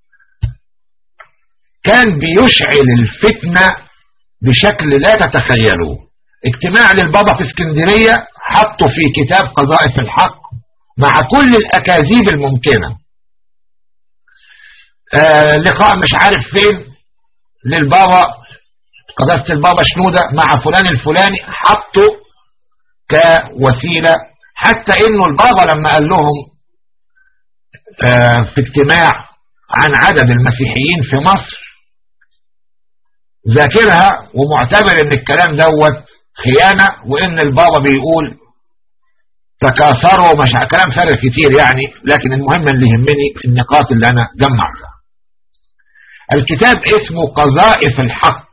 كان بيشعل الفتنة بشكل لا تتخيلوه اجتماع للبابا في اسكندرية حطه في كتاب قذائف الحق مع كل الأكاذيب الممكنة آه لقاء مش عارف فين للبابا قداسة البابا شنودة مع فلان الفلاني حطوا كوسيلة حتى انه البابا لما قال لهم آه في اجتماع عن عدد المسيحيين في مصر ذاكرها ومعتبر ان الكلام دوت خيانة وان البابا بيقول تكاثروا ومش كلام فارغ كتير يعني لكن المهم اللي يهمني النقاط اللي انا جمعتها الكتاب اسمه قذائف الحق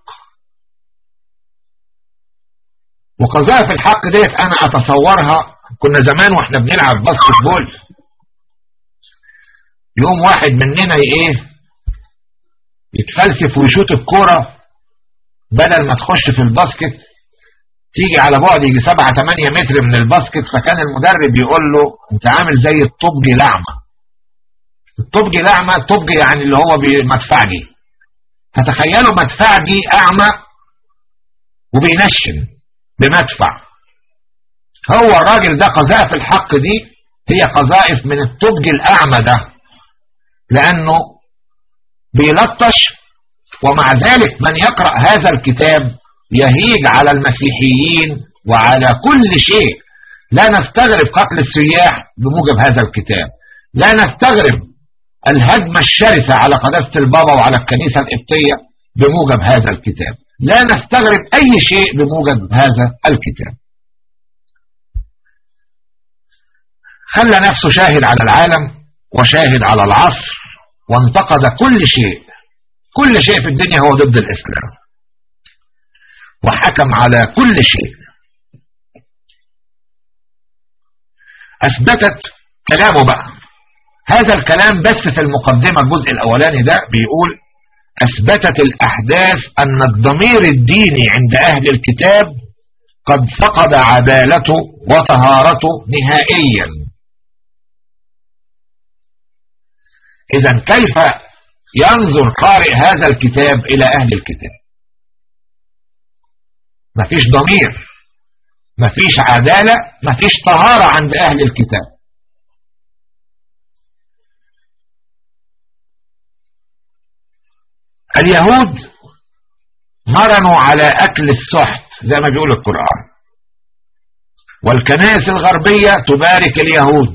وقذائف الحق ديت انا اتصورها كنا زمان واحنا بنلعب باسكت بول يوم واحد مننا ايه يتفلسف ويشوط الكوره بدل ما تخش في الباسكت تيجي على بعد يجي 7 8 متر من الباسكت فكان المدرب يقول له انت عامل زي الطبجي لعمه الطبجي لعمه الطبجي يعني اللي هو مدفعجي فتخيلوا مدفعجي اعمى وبينشن بمدفع هو الراجل ده قذائف الحق دي هي قذائف من الطبج الاعمى ده لانه بيلطش ومع ذلك من يقرأ هذا الكتاب يهيج على المسيحيين وعلى كل شيء لا نستغرب قتل السياح بموجب هذا الكتاب لا نستغرب الهجمة الشرسة على قداسة البابا وعلى الكنيسة القبطية بموجب هذا الكتاب لا نستغرب أي شيء بموجب هذا الكتاب خلى نفسه شاهد على العالم وشاهد على العصر وانتقد كل شيء كل شيء في الدنيا هو ضد الإسلام وحكم على كل شيء أثبتت كلامه بقى هذا الكلام بس في المقدمة الجزء الأولاني ده بيقول أثبتت الأحداث أن الضمير الديني عند أهل الكتاب قد فقد عدالته وطهارته نهائيا إذا كيف ينظر قارئ هذا الكتاب إلى أهل الكتاب مفيش ضمير مفيش عدالة مفيش طهارة عند أهل الكتاب اليهود مرنوا على أكل السحت زي ما بيقول القرآن والكنائس الغربية تبارك اليهود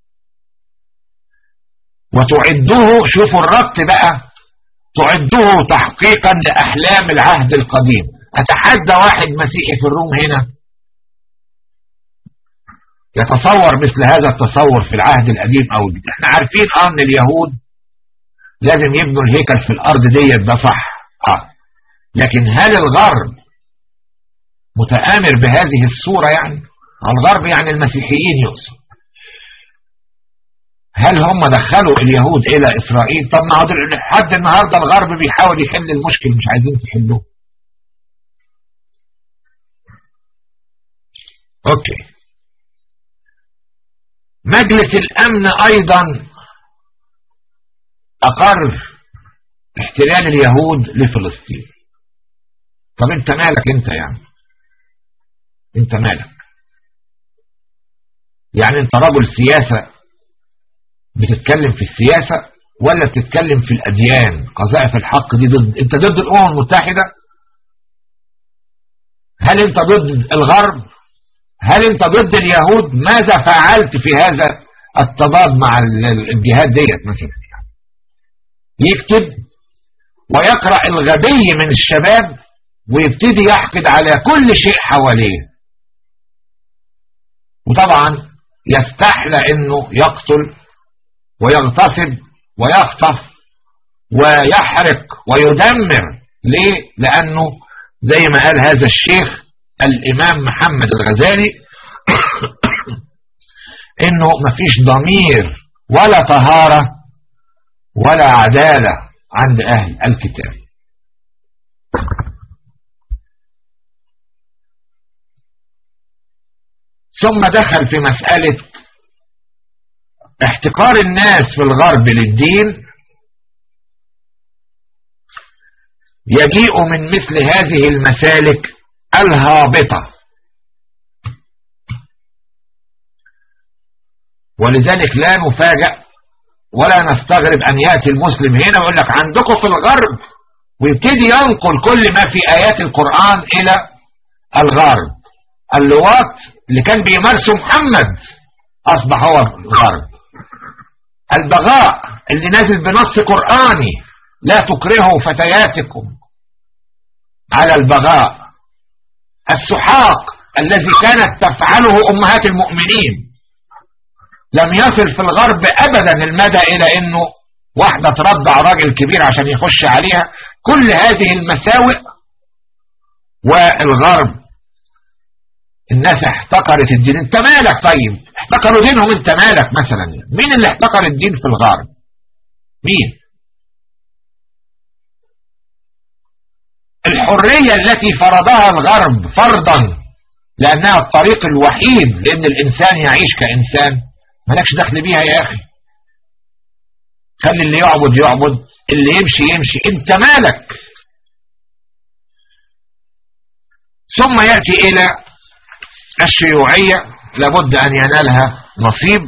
وتعده شوفوا الربط بقى تعده تحقيقا لأحلام العهد القديم أتحدى واحد مسيحي في الروم هنا يتصور مثل هذا التصور في العهد القديم أو الجديد احنا عارفين اه ان اليهود لازم يبنوا الهيكل في الأرض ديت ده صح اه لكن هل الغرب متآمر بهذه الصورة يعني الغرب يعني المسيحيين يقصد هل هم دخلوا اليهود الى اسرائيل طب ما لحد النهارده الغرب بيحاول يحل المشكل مش عايزين تحلوه اوكي مجلس الامن ايضا اقر احتلال اليهود لفلسطين طب انت مالك انت يعني انت مالك يعني انت رجل سياسة بتتكلم في السياسة ولا بتتكلم في الأديان قذائف الحق دي ضد انت ضد الأمم المتحدة هل انت ضد الغرب هل انت ضد اليهود ماذا فعلت في هذا التضاد مع الجهات ديت مثلا يكتب ويقرأ الغبي من الشباب ويبتدي يحقد على كل شيء حواليه وطبعا يستحلى انه يقتل ويغتصب ويخطف ويحرق ويدمر ليه لأنه زي ما قال هذا الشيخ الإمام محمد الغزالي إنه مفيش ضمير ولا طهارة ولا عدالة عند أهل الكتاب ثم دخل في مسألة احتقار الناس في الغرب للدين يجيء من مثل هذه المسالك الهابطة ولذلك لا نفاجأ ولا نستغرب أن يأتي المسلم هنا ويقول لك عندكم في الغرب ويبتدي ينقل كل ما في آيات القرآن إلى الغرب اللواط اللي كان بيمارسه محمد أصبح هو الغرب البغاء اللي نازل بنص قرآني لا تكرهوا فتياتكم على البغاء السحاق الذي كانت تفعله أمهات المؤمنين لم يصل في الغرب أبدا المدى إلى أنه واحدة ترضع راجل كبير عشان يخش عليها كل هذه المساوئ والغرب الناس احتقرت الدين انت مالك طيب احتقروا دينهم انت مالك مثلا مين اللي احتقر الدين في الغرب مين الحرية التي فرضها الغرب فرضا لأنها الطريق الوحيد لأن الإنسان يعيش كإنسان مالكش دخل بيها يا أخي خلي اللي يعبد يعبد اللي يمشي يمشي انت مالك ثم يأتي إلى الشيوعية لابد أن ينالها نصيب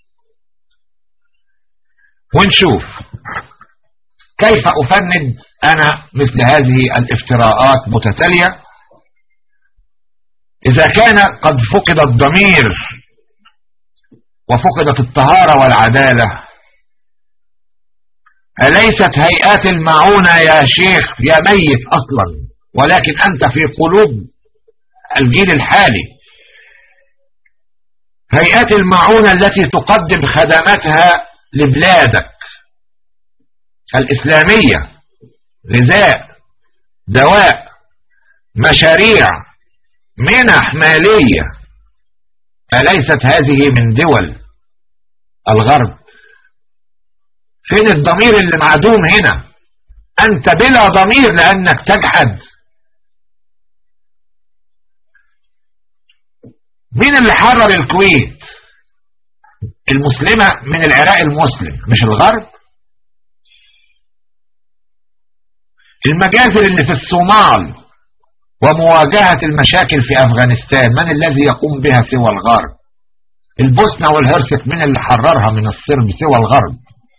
ونشوف كيف أفند أنا مثل هذه الافتراءات متتالية إذا كان قد فقد الضمير وفقدت الطهارة والعدالة أليست هيئات المعونة يا شيخ يا ميت أصلا ولكن أنت في قلوب الجيل الحالي هيئات المعونة التي تقدم خدماتها لبلادك الإسلامية غذاء دواء مشاريع منح مالية أليست هذه من دول الغرب فين الضمير اللي معدوم هنا أنت بلا ضمير لأنك تجحد مين اللي حرر الكويت المسلمة من العراق المسلم مش الغرب المجازر اللي في الصومال ومواجهة المشاكل في أفغانستان من الذي يقوم بها سوى الغرب البوسنة والهرسك من اللي حررها من الصرب سوى الغرب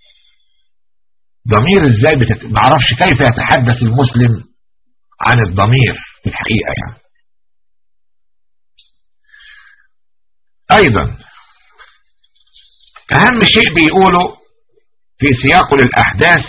ضمير ازاي بتت... معرفش كيف يتحدث المسلم عن الضمير في الحقيقة يعني ايضا اهم شيء بيقوله في سياق الاحداث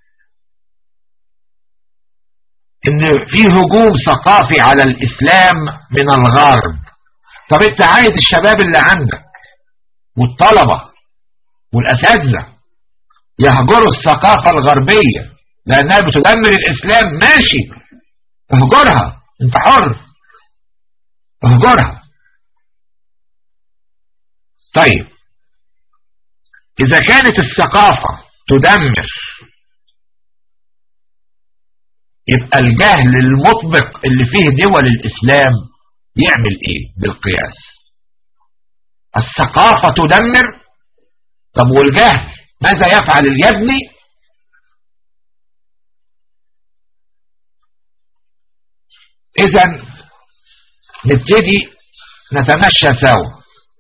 ان في هجوم ثقافي على الاسلام من الغرب طب انت عايز الشباب اللي عندك والطلبة والاساتذة يهجروا الثقافة الغربية لانها بتدمر الاسلام ماشي اهجرها انت حر اهجرها طيب اذا كانت الثقافة تدمر يبقى الجهل المطبق اللي فيه دول الإسلام يعمل إيه بالقياس الثقافة تدمر طب والجهل ماذا يفعل اليبني إذا نبتدي نتمشى سوا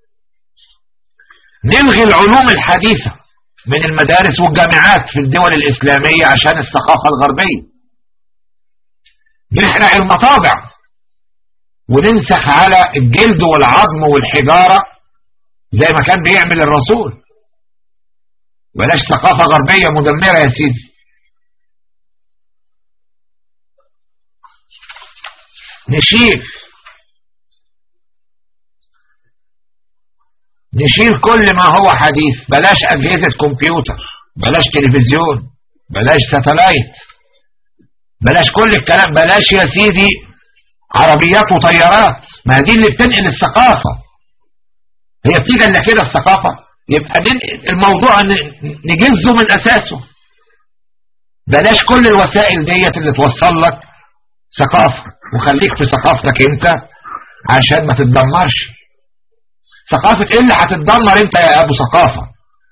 نلغي العلوم الحديثة من المدارس والجامعات في الدول الإسلامية عشان الثقافة الغربية نحرق المطابع وننسخ على الجلد والعظم والحجارة زي ما كان بيعمل الرسول بلاش ثقافة غربية مدمرة يا سيدي نشيل نشيل كل ما هو حديث بلاش أجهزة كمبيوتر بلاش تلفزيون بلاش ساتلايت بلاش كل الكلام بلاش يا سيدي عربيات وطيارات ما دي اللي بتنقل الثقافة هي بتيجي الا كده الثقافة يبقى الموضوع نجزه من اساسه بلاش كل الوسائل ديت اللي توصل لك ثقافة وخليك في ثقافتك انت عشان ما تتدمرش ثقافة ايه اللي هتتدمر انت يا ابو ثقافة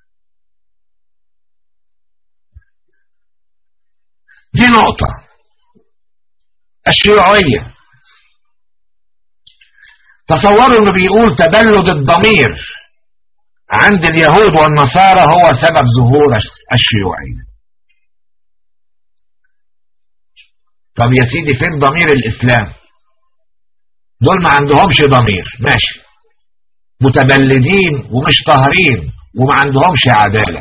دي نقطة الشيوعية تصوروا انه بيقول تبلد الضمير عند اليهود والنصارى هو سبب ظهور الشيوعية طب يا سيدي فين ضمير الإسلام دول ما عندهمش ضمير ماشي متبلدين ومش طاهرين وما عندهمش عدالة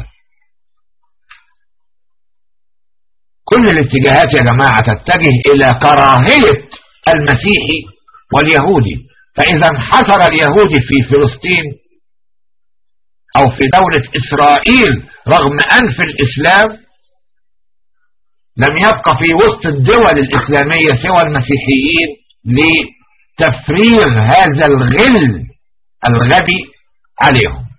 كل الاتجاهات يا جماعة تتجه إلى كراهية المسيحي واليهودي فإذا انحصر اليهودي في فلسطين أو في دولة إسرائيل رغم أنف الإسلام لم يبقى في وسط الدول الإسلامية سوى المسيحيين لتفريغ هذا الغل الغبي عليهم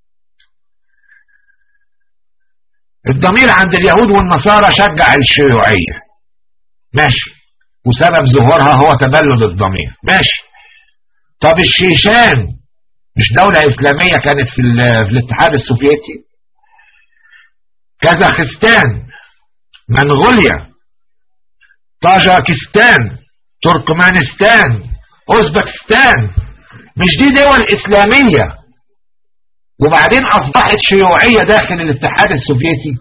الضمير عند اليهود والنصارى شجع الشيوعية ماشي وسبب ظهورها هو تبلد الضمير ماشي طب الشيشان مش دولة إسلامية كانت في, في الاتحاد السوفيتي كازاخستان منغوليا طاجاكستان تركمانستان أوزبكستان مش دي دول إسلامية وبعدين أصبحت شيوعية داخل الاتحاد السوفيتي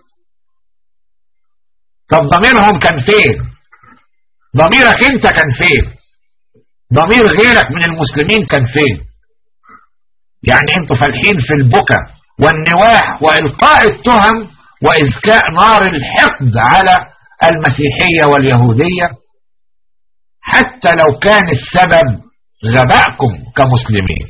طب ضميرهم كان فين ضميرك انت كان فين ضمير غيرك من المسلمين كان فين يعني انتوا فالحين في البكا والنواح وإلقاء التهم وإذكاء نار الحقد على المسيحية واليهودية حتى لو كان السبب غبائكم كمسلمين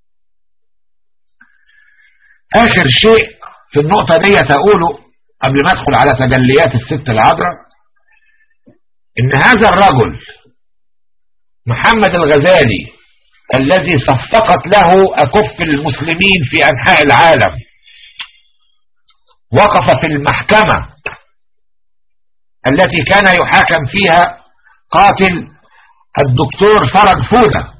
اخر شيء في النقطة دي تقوله قبل ما ادخل على تجليات الست العذراء ان هذا الرجل محمد الغزالي الذي صفقت له اكف المسلمين في انحاء العالم وقف في المحكمة التي كان يحاكم فيها قاتل الدكتور فرج فودة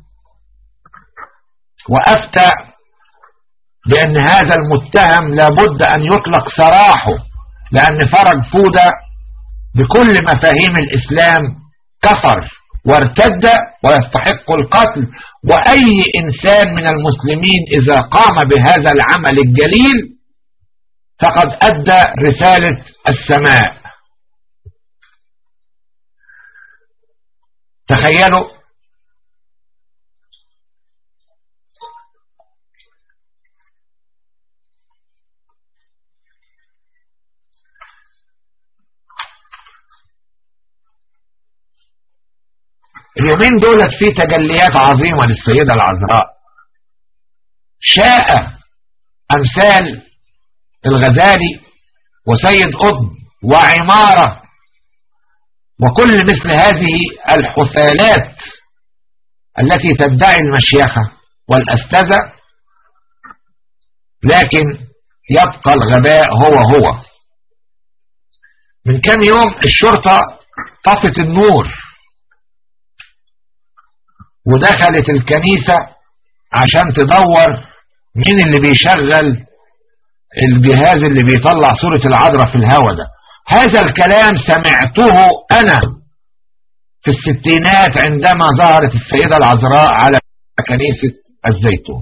وأفتى بأن هذا المتهم لابد أن يطلق سراحه لأن فرج فودة بكل مفاهيم الإسلام كفر وارتد ويستحق القتل وأي إنسان من المسلمين إذا قام بهذا العمل الجليل فقد أدى رسالة السماء تخيلوا اليومين دولت في تجليات عظيمة للسيدة العذراء شاء أمثال الغزالي وسيد قطب وعمارة وكل مثل هذه الحثالات التي تدعي المشيخة والأستاذة لكن يبقى الغباء هو هو من كم يوم الشرطة طفت النور ودخلت الكنيسة عشان تدور مين اللي بيشغل الجهاز اللي بيطلع صورة العذراء في الهوا ده هذا الكلام سمعته أنا في الستينات عندما ظهرت السيدة العذراء على كنيسة الزيتون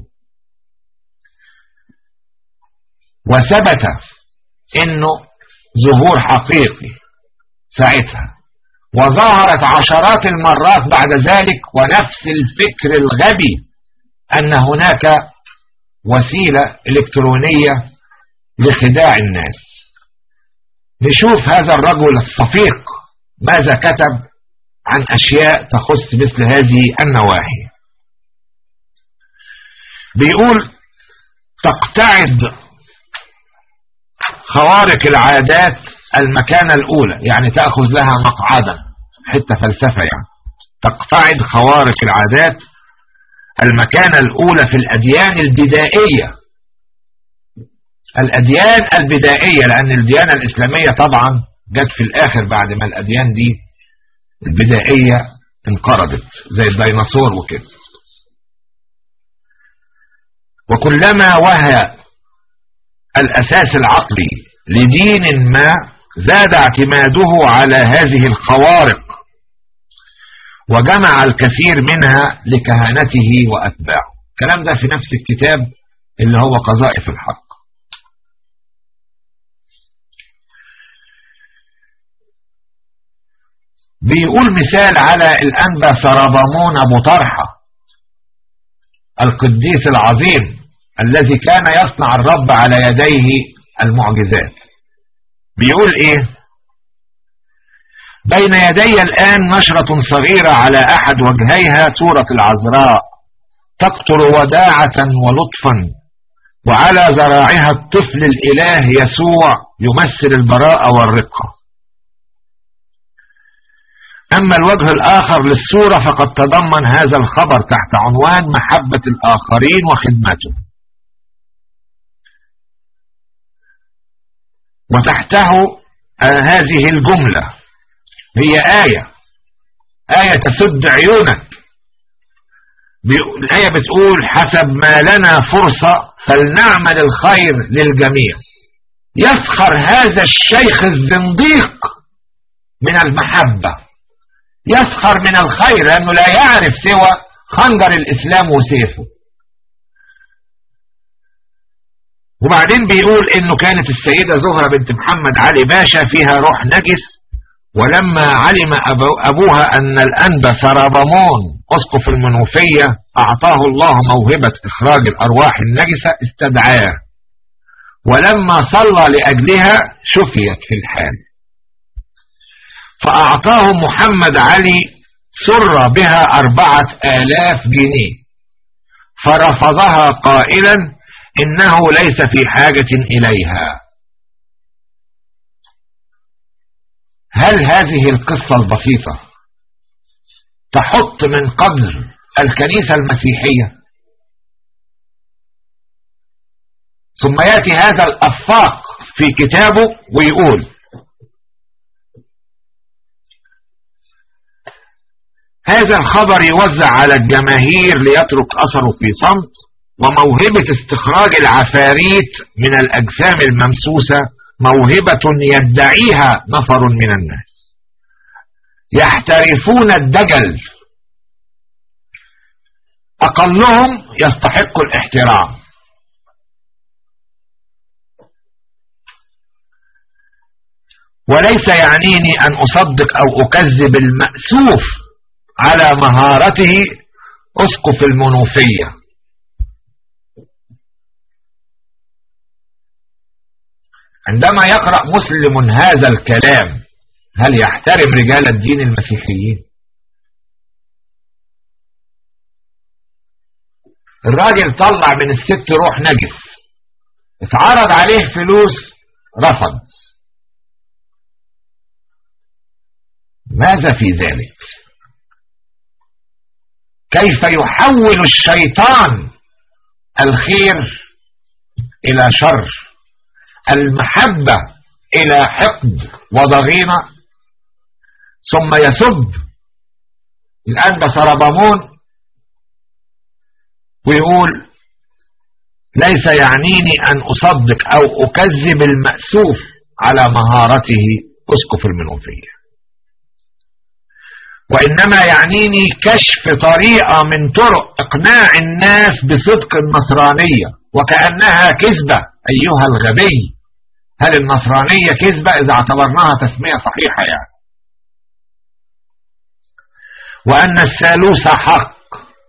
وثبت انه ظهور حقيقي ساعتها وظهرت عشرات المرات بعد ذلك ونفس الفكر الغبي أن هناك وسيلة إلكترونية لخداع الناس نشوف هذا الرجل الصفيق ماذا كتب عن أشياء تخص مثل هذه النواحي بيقول تقتعد خوارق العادات المكانة الأولى يعني تأخذ لها مقعدا حتة فلسفة يعني تقتعد خوارق العادات المكانة الأولى في الأديان البدائية الأديان البدائية لأن الديانة الإسلامية طبعا جت في الآخر بعد ما الأديان دي البدائية انقرضت زي الديناصور وكده وكلما وهى الأساس العقلي لدين ما زاد اعتماده على هذه الخوارق وجمع الكثير منها لكهنته وأتباعه الكلام ده في نفس الكتاب اللي هو قذائف الحق بيقول مثال على الأنبا سربامون أبو طرحة القديس العظيم الذي كان يصنع الرب على يديه المعجزات بيقول ايه بين يدي الآن نشرة صغيرة على أحد وجهيها صورة العذراء تقطر وداعة ولطفا وعلى ذراعها الطفل الإله يسوع يمثل البراءة والرقة أما الوجه الآخر للصورة فقد تضمن هذا الخبر تحت عنوان محبة الآخرين وخدمته وتحته هذه الجملة هي آية آية تسد عيونك الآية بتقول حسب ما لنا فرصة فلنعمل الخير للجميع يسخر هذا الشيخ الزنديق من المحبة يسخر من الخير لأنه لا يعرف سوى خنجر الإسلام وسيفه وبعدين بيقول انه كانت السيدة زهرة بنت محمد علي باشا فيها روح نجس ولما علم أبوها أن الأنبا سرابمون أسقف المنوفية أعطاه الله موهبة إخراج الأرواح النجسة استدعاه ولما صلى لأجلها شفيت في الحال فأعطاه محمد علي سر بها أربعة آلاف جنيه فرفضها قائلا إنه ليس في حاجة إليها هل هذه القصة البسيطة تحط من قدر الكنيسة المسيحية ثم يأتي هذا الأفاق في كتابه ويقول هذا الخبر يوزع على الجماهير ليترك أثره في صمت وموهبة استخراج العفاريت من الأجسام الممسوسة موهبة يدعيها نفر من الناس يحترفون الدجل أقلهم يستحق الاحترام وليس يعنيني أن أصدق أو أكذب المأسوف على مهارته أسقف المنوفية عندما يقرأ مسلم هذا الكلام هل يحترم رجال الدين المسيحيين الراجل طلع من الست روح نجس اتعرض عليه فلوس رفض ماذا في ذلك كيف يحول الشيطان الخير إلى شر المحبة إلى حقد وضغينة ثم يسب الآن سربمون ويقول ليس يعنيني أن أصدق أو أكذب المأسوف على مهارته أسقف المنوفية وإنما يعنيني كشف طريقة من طرق إقناع الناس بصدق النصرانية وكأنها كذبة أيها الغبي هل النصرانية كذبة إذا اعتبرناها تسمية صحيحة يعني وأن الثالوث حق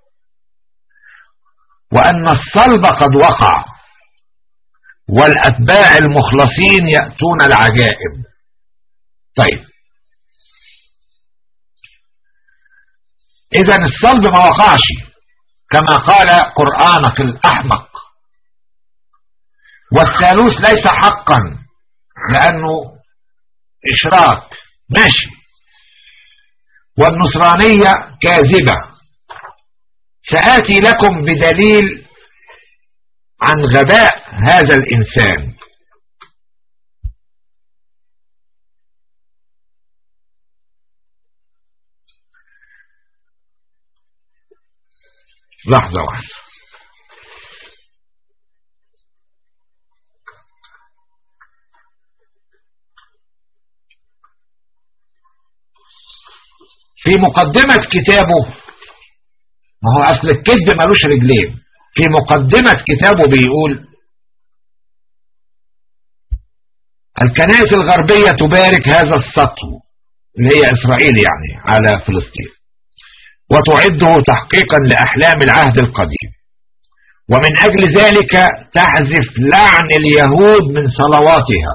وأن الصلب قد وقع والأتباع المخلصين يأتون العجائب طيب اذا الصلب ما وقعش كما قال قرآنك الأحمق والثالوث ليس حقا لأنه إشراك ماشي والنصرانية كاذبة سآتي لكم بدليل عن غباء هذا الإنسان لحظة واحدة في مقدمة كتابه ما هو أصل الكذب ملوش رجلين في مقدمة كتابه بيقول الكنائس الغربية تبارك هذا السطو اللي هي إسرائيل يعني على فلسطين وتعده تحقيقا لأحلام العهد القديم ومن أجل ذلك تحذف لعن اليهود من صلواتها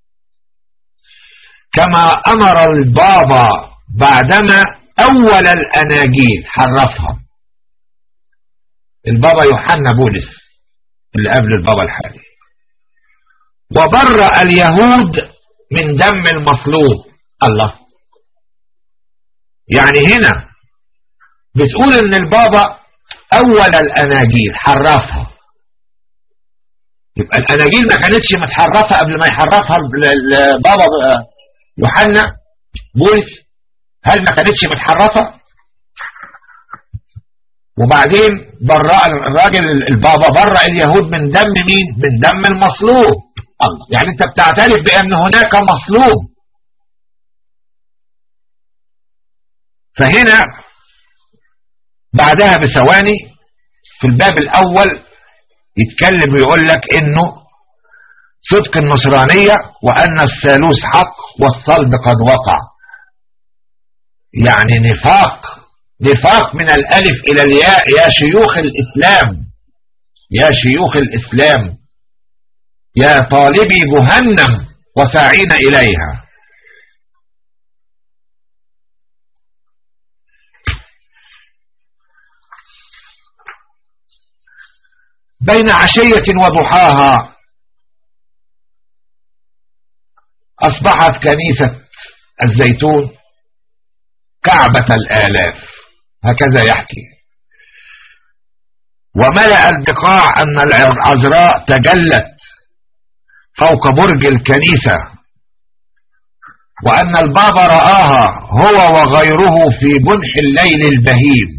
كما أمر البابا بعدما أول الأناجيل حرفها البابا يوحنا بولس اللي قبل البابا الحالي وبرأ اليهود من دم المصلوب الله يعني هنا بتقول ان البابا اول الاناجيل حرفها يبقى الاناجيل ما كانتش متحرفه قبل ما يحرفها البابا يوحنا بولس هل ما كانتش متحرفه وبعدين برأ الراجل البابا برأ اليهود من دم مين من دم المصلوب الله يعني انت بتعترف بان هناك مصلوب فهنا بعدها بثواني في الباب الاول يتكلم ويقول لك انه صدق النصرانية وان الثالوث حق والصلب قد وقع يعني نفاق نفاق من الالف الى الياء يا شيوخ الاسلام يا شيوخ الاسلام يا طالبي جهنم وساعين اليها بين عشية وضحاها أصبحت كنيسة الزيتون كعبة الآلاف هكذا يحكي وملأ البقاع أن العذراء تجلت فوق برج الكنيسة وأن البابا رآها هو وغيره في جنح الليل البهيم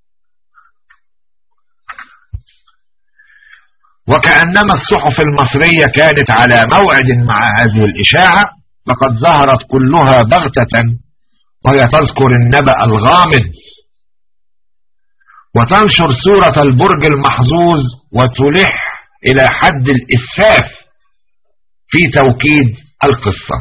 وكأنما الصحف المصرية كانت على موعد مع هذه الإشاعة لقد ظهرت كلها بغتة وهي تذكر النبأ الغامض وتنشر صورة البرج المحظوظ وتلح إلى حد الإسفاف في توكيد القصة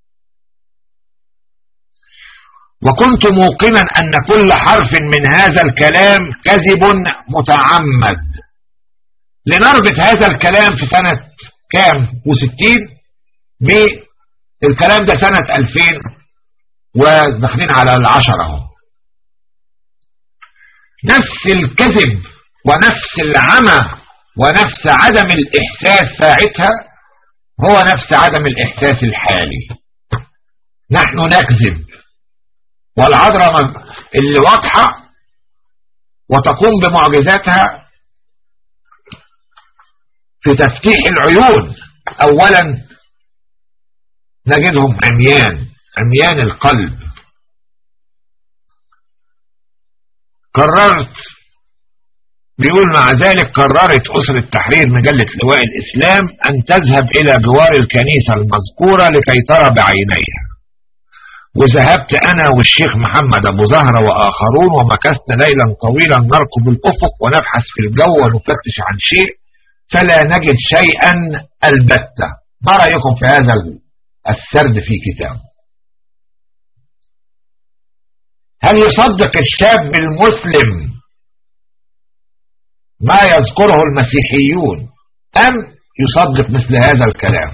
وكنت موقنا أن كل حرف من هذا الكلام كذب متعمد لنربط هذا الكلام في سنة كام وستين بالكلام ده سنة ألفين وداخلين على العشرة اهو نفس الكذب ونفس العمى ونفس عدم الإحساس ساعتها هو نفس عدم الإحساس الحالي نحن نكذب والعذراء اللي واضحة وتقوم بمعجزاتها في تفتيح العيون اولا نجدهم عميان عميان القلب قررت بيقول مع ذلك قررت أسرة التحرير مجلة لواء الإسلام أن تذهب إلى جوار الكنيسة المذكورة لكي ترى بعينيها وذهبت أنا والشيخ محمد أبو زهرة وآخرون ومكثنا ليلا طويلا نركب الأفق ونبحث في الجو ونفتش عن شيء فلا نجد شيئا البتة ما رأيكم في هذا السرد في كتاب هل يصدق الشاب المسلم ما يذكره المسيحيون أم يصدق مثل هذا الكلام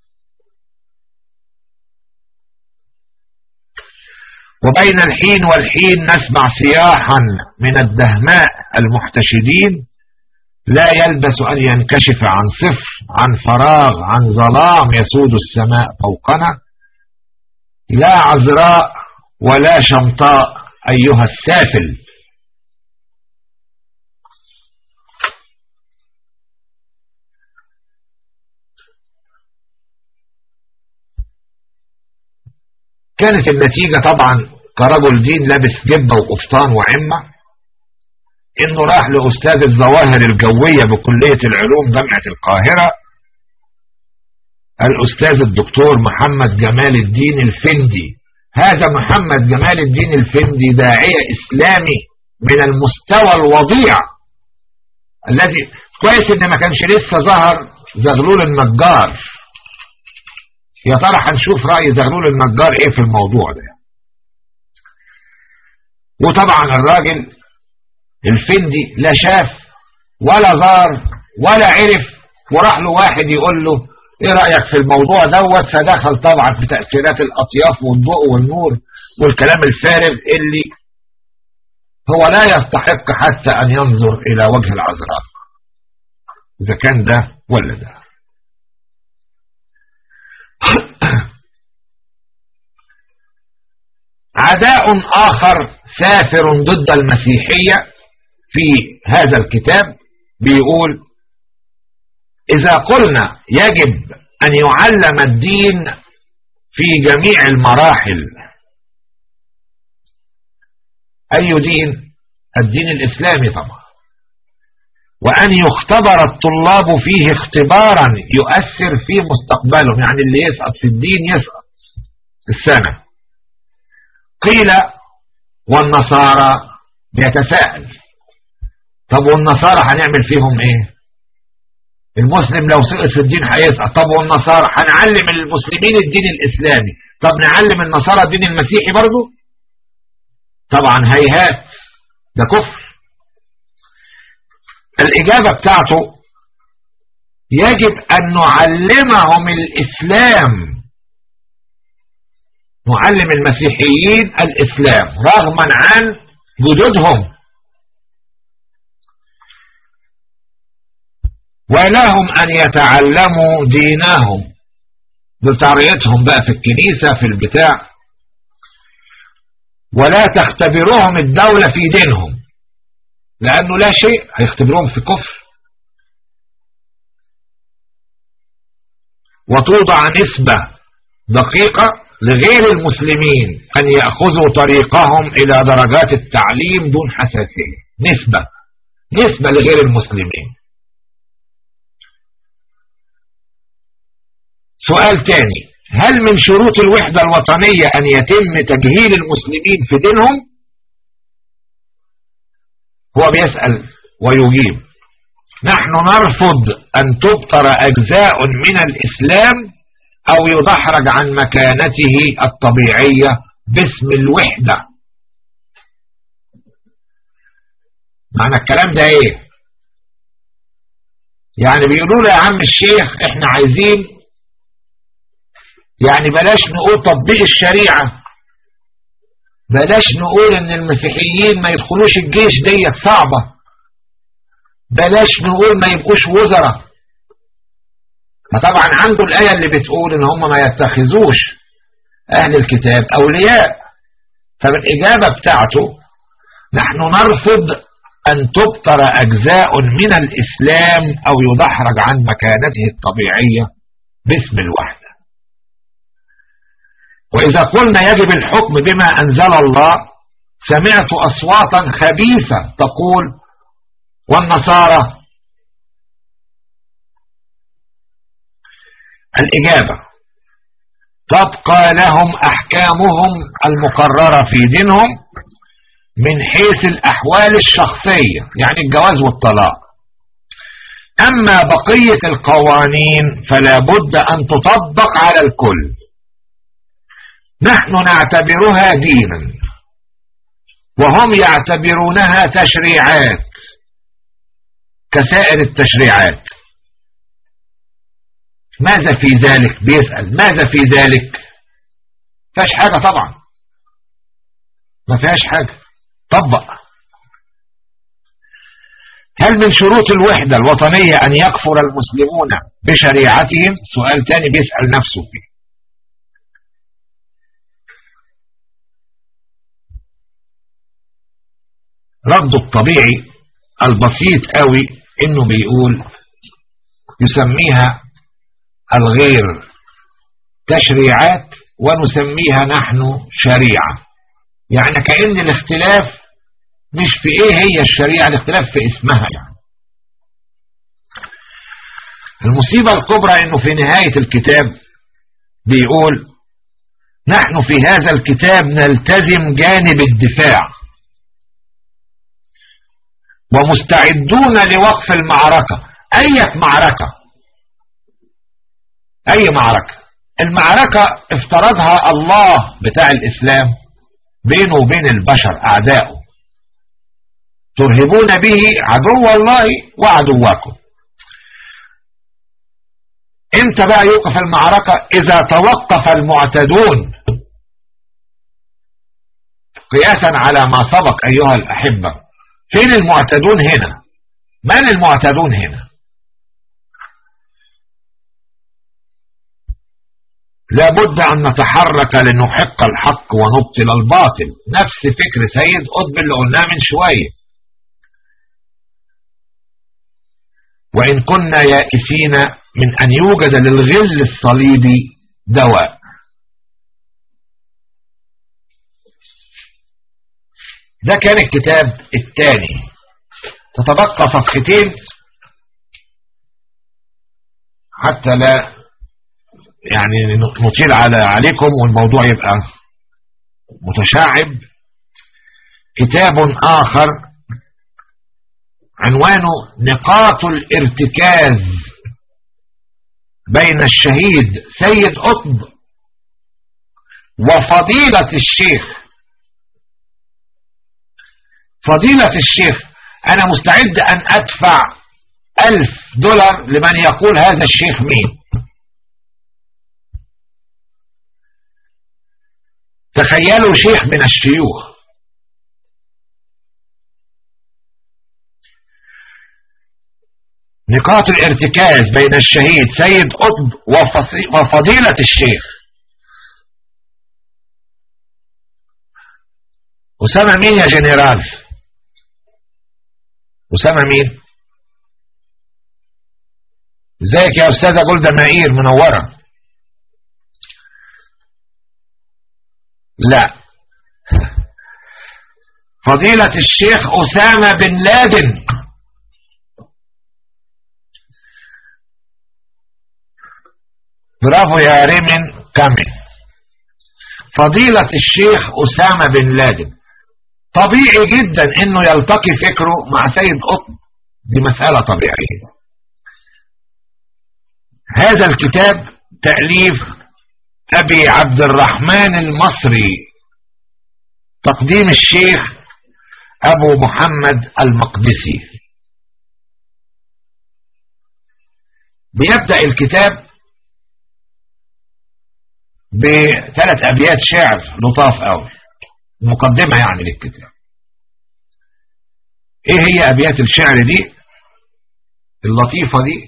وبين الحين والحين نسمع صياحا من الدهماء المحتشدين لا يلبس أن ينكشف عن صفر عن فراغ عن ظلام يسود السماء فوقنا لا عذراء ولا شمطاء أيها السافل كانت النتيجة طبعا كرجل دين لابس جبة وقفطان وعمة انه راح لاستاذ الظواهر الجوية بكلية العلوم جامعة القاهرة الاستاذ الدكتور محمد جمال الدين الفندي هذا محمد جمال الدين الفندي داعية اسلامي من المستوى الوضيع الذي كويس ان ما كانش لسه ظهر زغلول النجار يا ترى هنشوف رأي زغلول النجار ايه في الموضوع ده وطبعا الراجل الفندي لا شاف ولا زار ولا عرف وراح له واحد يقول له ايه رأيك في الموضوع دوت فدخل طبعا في تأثيرات الأطياف والضوء والنور والكلام الفارغ اللي هو لا يستحق حتى أن ينظر إلى وجه العذراء إذا كان ده ولا ده عداء آخر سافر ضد المسيحية في هذا الكتاب بيقول إذا قلنا يجب أن يعلم الدين في جميع المراحل أي دين الدين الإسلامي طبعا وأن يختبر الطلاب فيه اختبارا يؤثر في مستقبلهم يعني اللي يسقط في الدين يسقط السنة قيل والنصارى بيتساءل طب والنصارى هنعمل فيهم ايه المسلم لو سقط في الدين هيسقط طب والنصارى هنعلم المسلمين الدين الاسلامي طب نعلم النصارى الدين المسيحي برضو طبعا هيهات ده كفر الإجابة بتاعته يجب أن نعلمهم الإسلام نعلم المسيحيين الإسلام رغما عن وجودهم ولهم أن يتعلموا دينهم بطريقتهم بقى في الكنيسة في البتاع ولا تختبرهم الدولة في دينهم لأنه لا شيء هيختبرهم في كفر وتوضع نسبة دقيقة لغير المسلمين أن يأخذوا طريقهم إلى درجات التعليم دون حساسية نسبة نسبة لغير المسلمين سؤال تاني هل من شروط الوحدة الوطنية أن يتم تجهيل المسلمين في دينهم هو بيسأل ويجيب نحن نرفض أن تبطر أجزاء من الإسلام أو يدحرج عن مكانته الطبيعية باسم الوحدة معنى الكلام ده ايه يعني بيقولوا له يا عم الشيخ احنا عايزين يعني بلاش نقول تطبيق الشريعة بلاش نقول ان المسيحيين ما يدخلوش الجيش ديت صعبة بلاش نقول ما يبقوش وزراء فطبعا عنده الآية اللي بتقول ان هم ما يتخذوش اهل الكتاب اولياء فالإجابة بتاعته نحن نرفض أن تبتر أجزاء من الإسلام أو يدحرج عن مكانته الطبيعية باسم الوحدة وإذا قلنا يجب الحكم بما أنزل الله سمعت أصواتا خبيثة تقول والنصارى الإجابة تبقى لهم أحكامهم المقررة في دينهم من حيث الأحوال الشخصية يعني الجواز والطلاق أما بقية القوانين فلا بد أن تطبق على الكل نحن نعتبرها دينا وهم يعتبرونها تشريعات كسائر التشريعات ماذا في ذلك بيسأل ماذا في ذلك فيهاش حاجة طبعا ما فيهاش حاجة طبق هل من شروط الوحدة الوطنية أن يكفر المسلمون بشريعتهم سؤال تاني بيسأل نفسه فيه رده الطبيعي البسيط قوي انه بيقول يسميها الغير تشريعات ونسميها نحن شريعة يعني كأن الاختلاف مش في ايه هي الشريعة الاختلاف في اسمها يعني المصيبة الكبرى انه في نهاية الكتاب بيقول نحن في هذا الكتاب نلتزم جانب الدفاع ومستعدون لوقف المعركة أي معركة أي معركة المعركة افترضها الله بتاع الإسلام بينه وبين البشر أعدائه ترهبون به عدو الله وعدواكم امتى بقى يوقف المعركة اذا توقف المعتدون قياسا على ما سبق ايها الاحبة فين المعتدون هنا من المعتدون هنا لابد ان نتحرك لنحق الحق ونبطل الباطل نفس فكر سيد قطب اللي قلناه من شويه وإن كنا يائسين من أن يوجد للغل الصليبي دواء ده كان الكتاب الثاني تتبقى صفحتين حتى لا يعني نطيل على عليكم والموضوع يبقى متشعب كتاب آخر عنوانه نقاط الارتكاز بين الشهيد سيد قطب وفضيلة الشيخ فضيلة الشيخ انا مستعد ان ادفع الف دولار لمن يقول هذا الشيخ مين تخيلوا شيخ من الشيوخ نقاط الارتكاز بين الشهيد سيد قطب وفضيلة الشيخ أسامة مين يا جنرال أسامة مين ازيك يا أستاذة جولدا مائير منورة لا فضيلة الشيخ أسامة بن لادن برافو يا ريمن كامل فضيلة الشيخ أسامة بن لادن طبيعي جدا انه يلتقي فكره مع سيد قطب دي مسألة طبيعية هذا الكتاب تأليف أبي عبد الرحمن المصري تقديم الشيخ أبو محمد المقدسي بيبدأ الكتاب بثلاث أبيات شعر لطاف قوي مقدمة يعني للكتاب ايه هي أبيات الشعر دي اللطيفة دي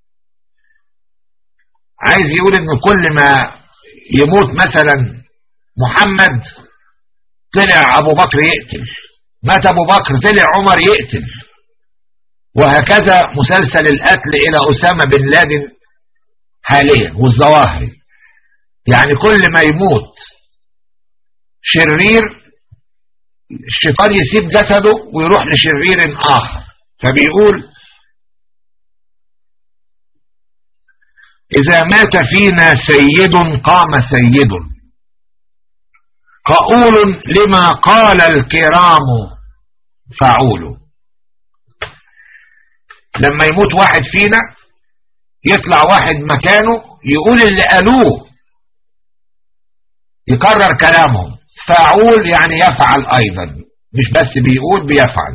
عايز يقول ان كل ما يموت مثلا محمد طلع ابو بكر يقتل مات ابو بكر طلع عمر يقتل وهكذا مسلسل القتل الى اسامة بن لادن حاليا والظواهري يعني كل ما يموت شرير الشيطان يسيب جسده ويروح لشرير آخر فبيقول إذا مات فينا سيد قام سيد قؤول لما قال الكرام فعول لما يموت واحد فينا يطلع واحد مكانه يقول اللي قالوه يكرر كلامهم فاعول يعني يفعل ايضا مش بس بيقول بيفعل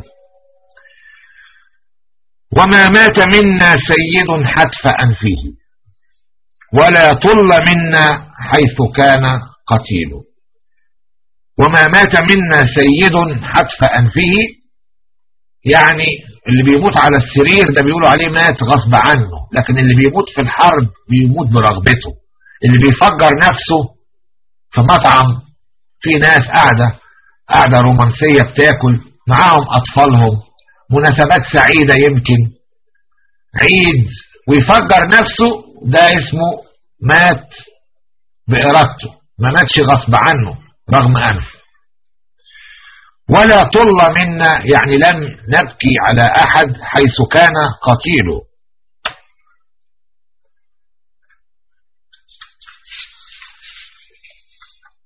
وما مات منا سيد حتف انفه ولا طل منا حيث كان قتيل وما مات منا سيد حتف انفه يعني اللي بيموت على السرير ده بيقولوا عليه مات غصب عنه لكن اللي بيموت في الحرب بيموت برغبته اللي بيفجر نفسه في مطعم في ناس قاعدة قاعدة رومانسية بتاكل معاهم أطفالهم مناسبات سعيدة يمكن عيد ويفجر نفسه ده اسمه مات بإرادته ما ماتش غصب عنه رغم أنفه ولا طل منا يعني لم نبكي على أحد حيث كان قتيله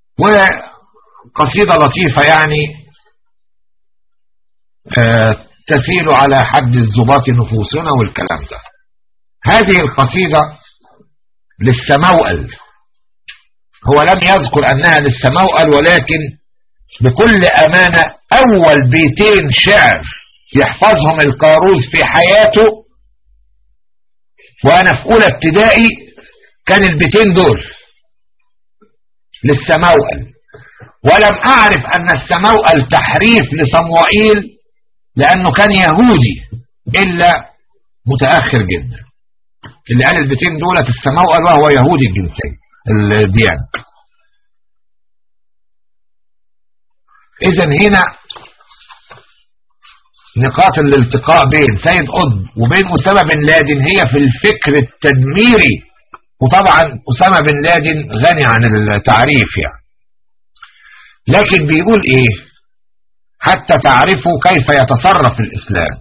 وقصيدة لطيفة يعني آه، تسيل على حد الزباط نفوسنا والكلام ده هذه القصيدة للسموأل هو لم يذكر أنها للسموأل ولكن بكل أمانة أول بيتين شعر يحفظهم القاروز في حياته وأنا في أولى ابتدائي كان البيتين دول للسموأل ولم أعرف أن السموأل تحريف لصموئيل لأنه كان يهودي إلا متأخر جدا اللي قال البيتين دولة السموأل وهو يهودي الجنسية الديانة إذا هنا نقاط الالتقاء بين سيد قطب وبين أسامة بن لادن هي في الفكر التدميري وطبعا أسامة بن لادن غني عن التعريف يعني لكن بيقول ايه حتى تعرفوا كيف يتصرف الإسلام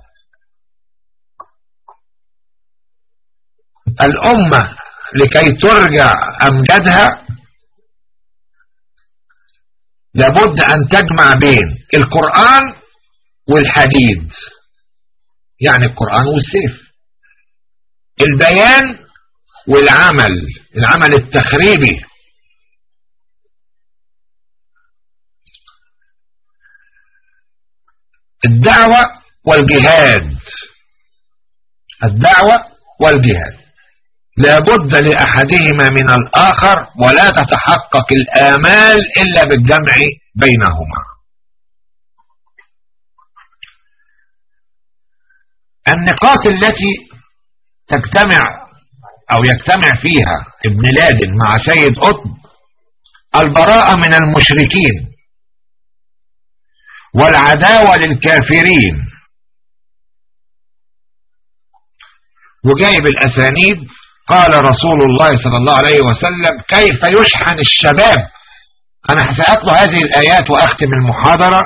الأمة لكي ترجع أمجدها لابد أن تجمع بين القرآن والحديد يعني القرآن والسيف البيان والعمل العمل التخريبي الدعوة والجهاد الدعوة والجهاد لابد لأحدهما من الآخر ولا تتحقق الآمال إلا بالجمع بينهما النقاط التي تجتمع أو يجتمع فيها ابن لادن مع سيد قطب البراءة من المشركين والعداوة للكافرين وجايب الأسانيد قال رسول الله صلى الله عليه وسلم كيف يشحن الشباب أنا له هذه الآيات وأختم المحاضرة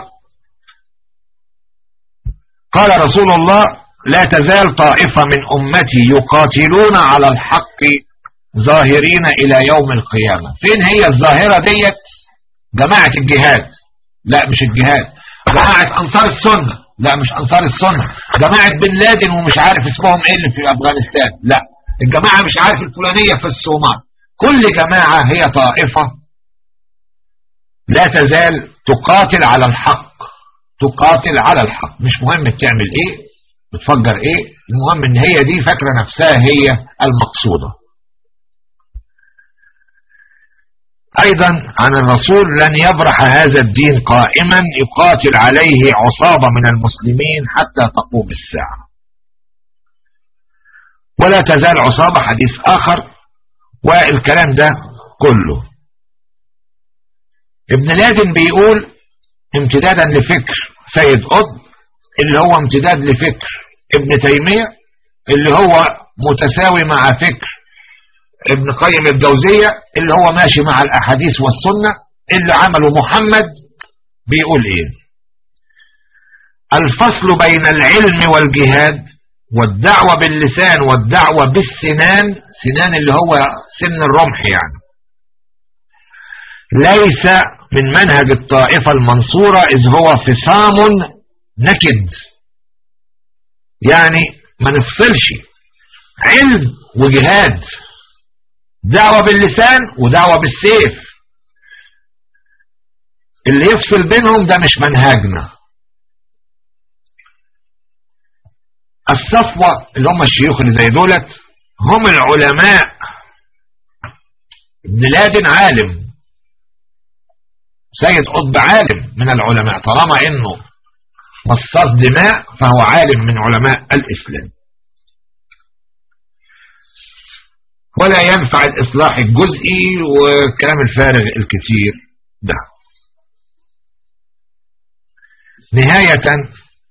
قال رسول الله لا تزال طائفة من أمتي يقاتلون على الحق ظاهرين إلى يوم القيامة فين هي الظاهرة ديت جماعة الجهاد لا مش الجهاد جماعة أنصار السنة لا مش أنصار السنة جماعة بن لادن ومش عارف اسمهم ايه اللي في أفغانستان لا الجماعة مش عارف الفلانية في الصومال كل جماعة هي طائفة لا تزال تقاتل على الحق تقاتل على الحق مش مهم بتعمل ايه بتفجر ايه المهم ان هي دي فاكرة نفسها هي المقصودة أيضا عن الرسول لن يبرح هذا الدين قائما يقاتل عليه عصابة من المسلمين حتى تقوم الساعة ولا تزال عصابة حديث آخر والكلام ده كله ابن لادن بيقول امتدادا لفكر سيد قطب اللي هو امتداد لفكر ابن تيمية اللي هو متساوي مع فكر ابن قيم الجوزية اللي هو ماشي مع الأحاديث والسنة اللي عمله محمد بيقول ايه الفصل بين العلم والجهاد والدعوة باللسان والدعوة بالسنان سنان اللي هو سن الرمح يعني ليس من منهج الطائفة المنصورة إذ هو فصام نكد يعني ما نفصلش علم وجهاد دعوة باللسان ودعوة بالسيف اللي يفصل بينهم ده مش منهجنا الصفوة اللي هم الشيوخ اللي زي دولت هم العلماء ابن لادن عالم سيد قطب عالم من العلماء طالما انه مصاص دماء فهو عالم من علماء الاسلام ولا ينفع الإصلاح الجزئي والكلام الفارغ الكثير ده نهاية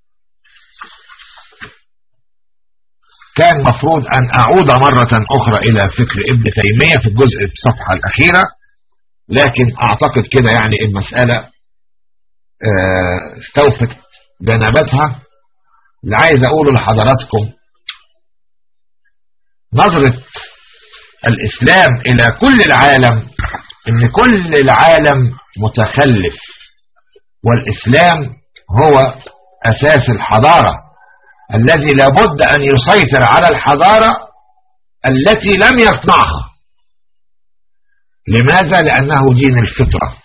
كان مفروض أن أعود مرة أخرى إلى فكر ابن تيمية في الجزء الصفحة الأخيرة لكن أعتقد كده يعني المسألة آه، استوفت جنبتها اللي عايز أقوله لحضراتكم نظرة الإسلام إلى كل العالم إن كل العالم متخلف والإسلام هو أساس الحضارة الذي لابد أن يسيطر على الحضارة التي لم يصنعها لماذا؟ لأنه دين الفطرة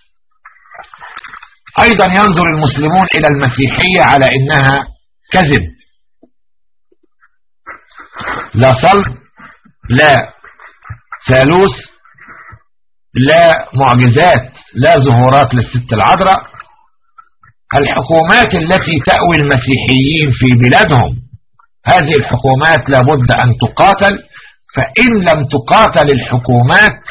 أيضا ينظر المسلمون إلى المسيحية على إنها كذب لا صلب لا ثالوث لا معجزات لا ظهورات للست العذراء الحكومات التي تأوي المسيحيين في بلادهم هذه الحكومات لابد أن تقاتل فإن لم تقاتل الحكومات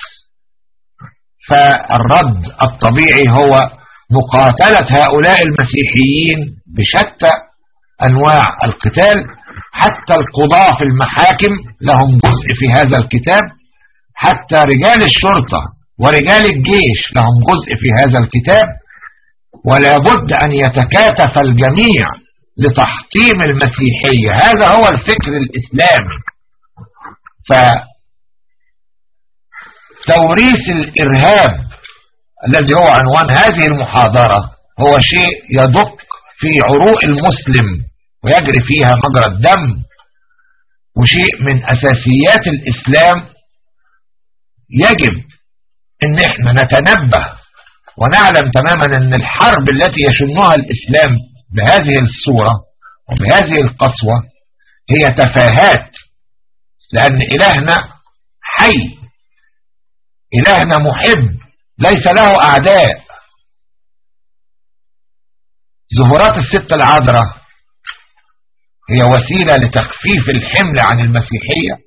فالرد الطبيعي هو مقاتلة هؤلاء المسيحيين بشتى أنواع القتال حتى القضاة في المحاكم لهم جزء في هذا الكتاب حتى رجال الشرطة ورجال الجيش لهم جزء في هذا الكتاب ولا بد أن يتكاتف الجميع لتحطيم المسيحية هذا هو الفكر الإسلامي فتوريث الإرهاب الذي هو عنوان هذه المحاضرة هو شيء يدق في عروق المسلم ويجري فيها مجرى الدم وشيء من أساسيات الإسلام يجب ان احنا نتنبه ونعلم تماما ان الحرب التي يشنها الاسلام بهذه الصورة وبهذه القسوة هي تفاهات لان الهنا حي الهنا محب ليس له اعداء ظهورات الست العذراء هي وسيلة لتخفيف الحمل عن المسيحية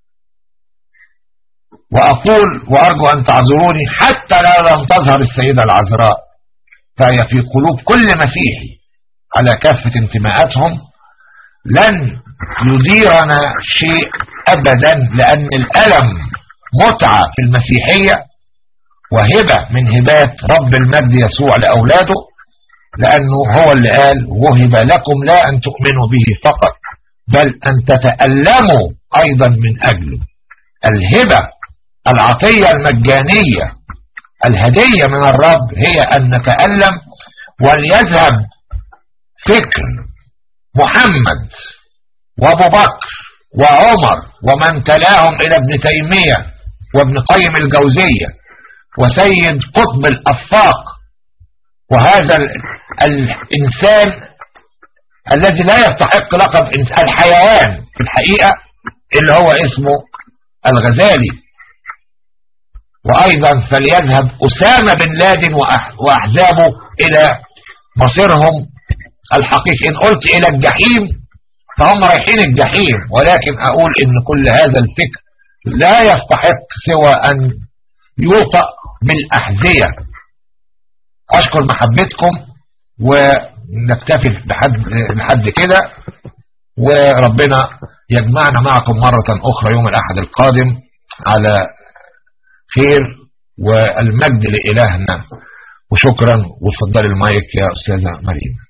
وأقول وأرجو أن تعذروني حتى لا لم تظهر السيدة العذراء فهي في قلوب كل مسيحي على كافة انتماءاتهم لن يديرنا شيء أبدا لأن الألم متعة في المسيحية وهبة من هبات رب المجد يسوع لأولاده لأنه هو اللي قال وهب لكم لا أن تؤمنوا به فقط بل أن تتألموا أيضا من أجله الهبة العطية المجانية الهدية من الرب هي أن نتألم وليذهب فكر محمد وابو بكر وعمر ومن تلاهم إلى ابن تيمية وابن قيم الجوزية وسيد قطب الأفاق وهذا الإنسان الذي لا يستحق لقب الحيوان في الحقيقة اللي هو اسمه الغزالي وأيضا فليذهب أسامة بن لادن وأحزابه إلى مصيرهم الحقيقي إن قلت إلى الجحيم فهم رايحين الجحيم ولكن أقول إن كل هذا الفكر لا يستحق سوى أن يوطأ بالأحذية أشكر محبتكم ونكتفي لحد, لحد كده وربنا يجمعنا معكم مرة أخرى يوم الأحد القادم على خير والمجد لإلهنا وشكرا وفضل المايك يا أستاذة مريم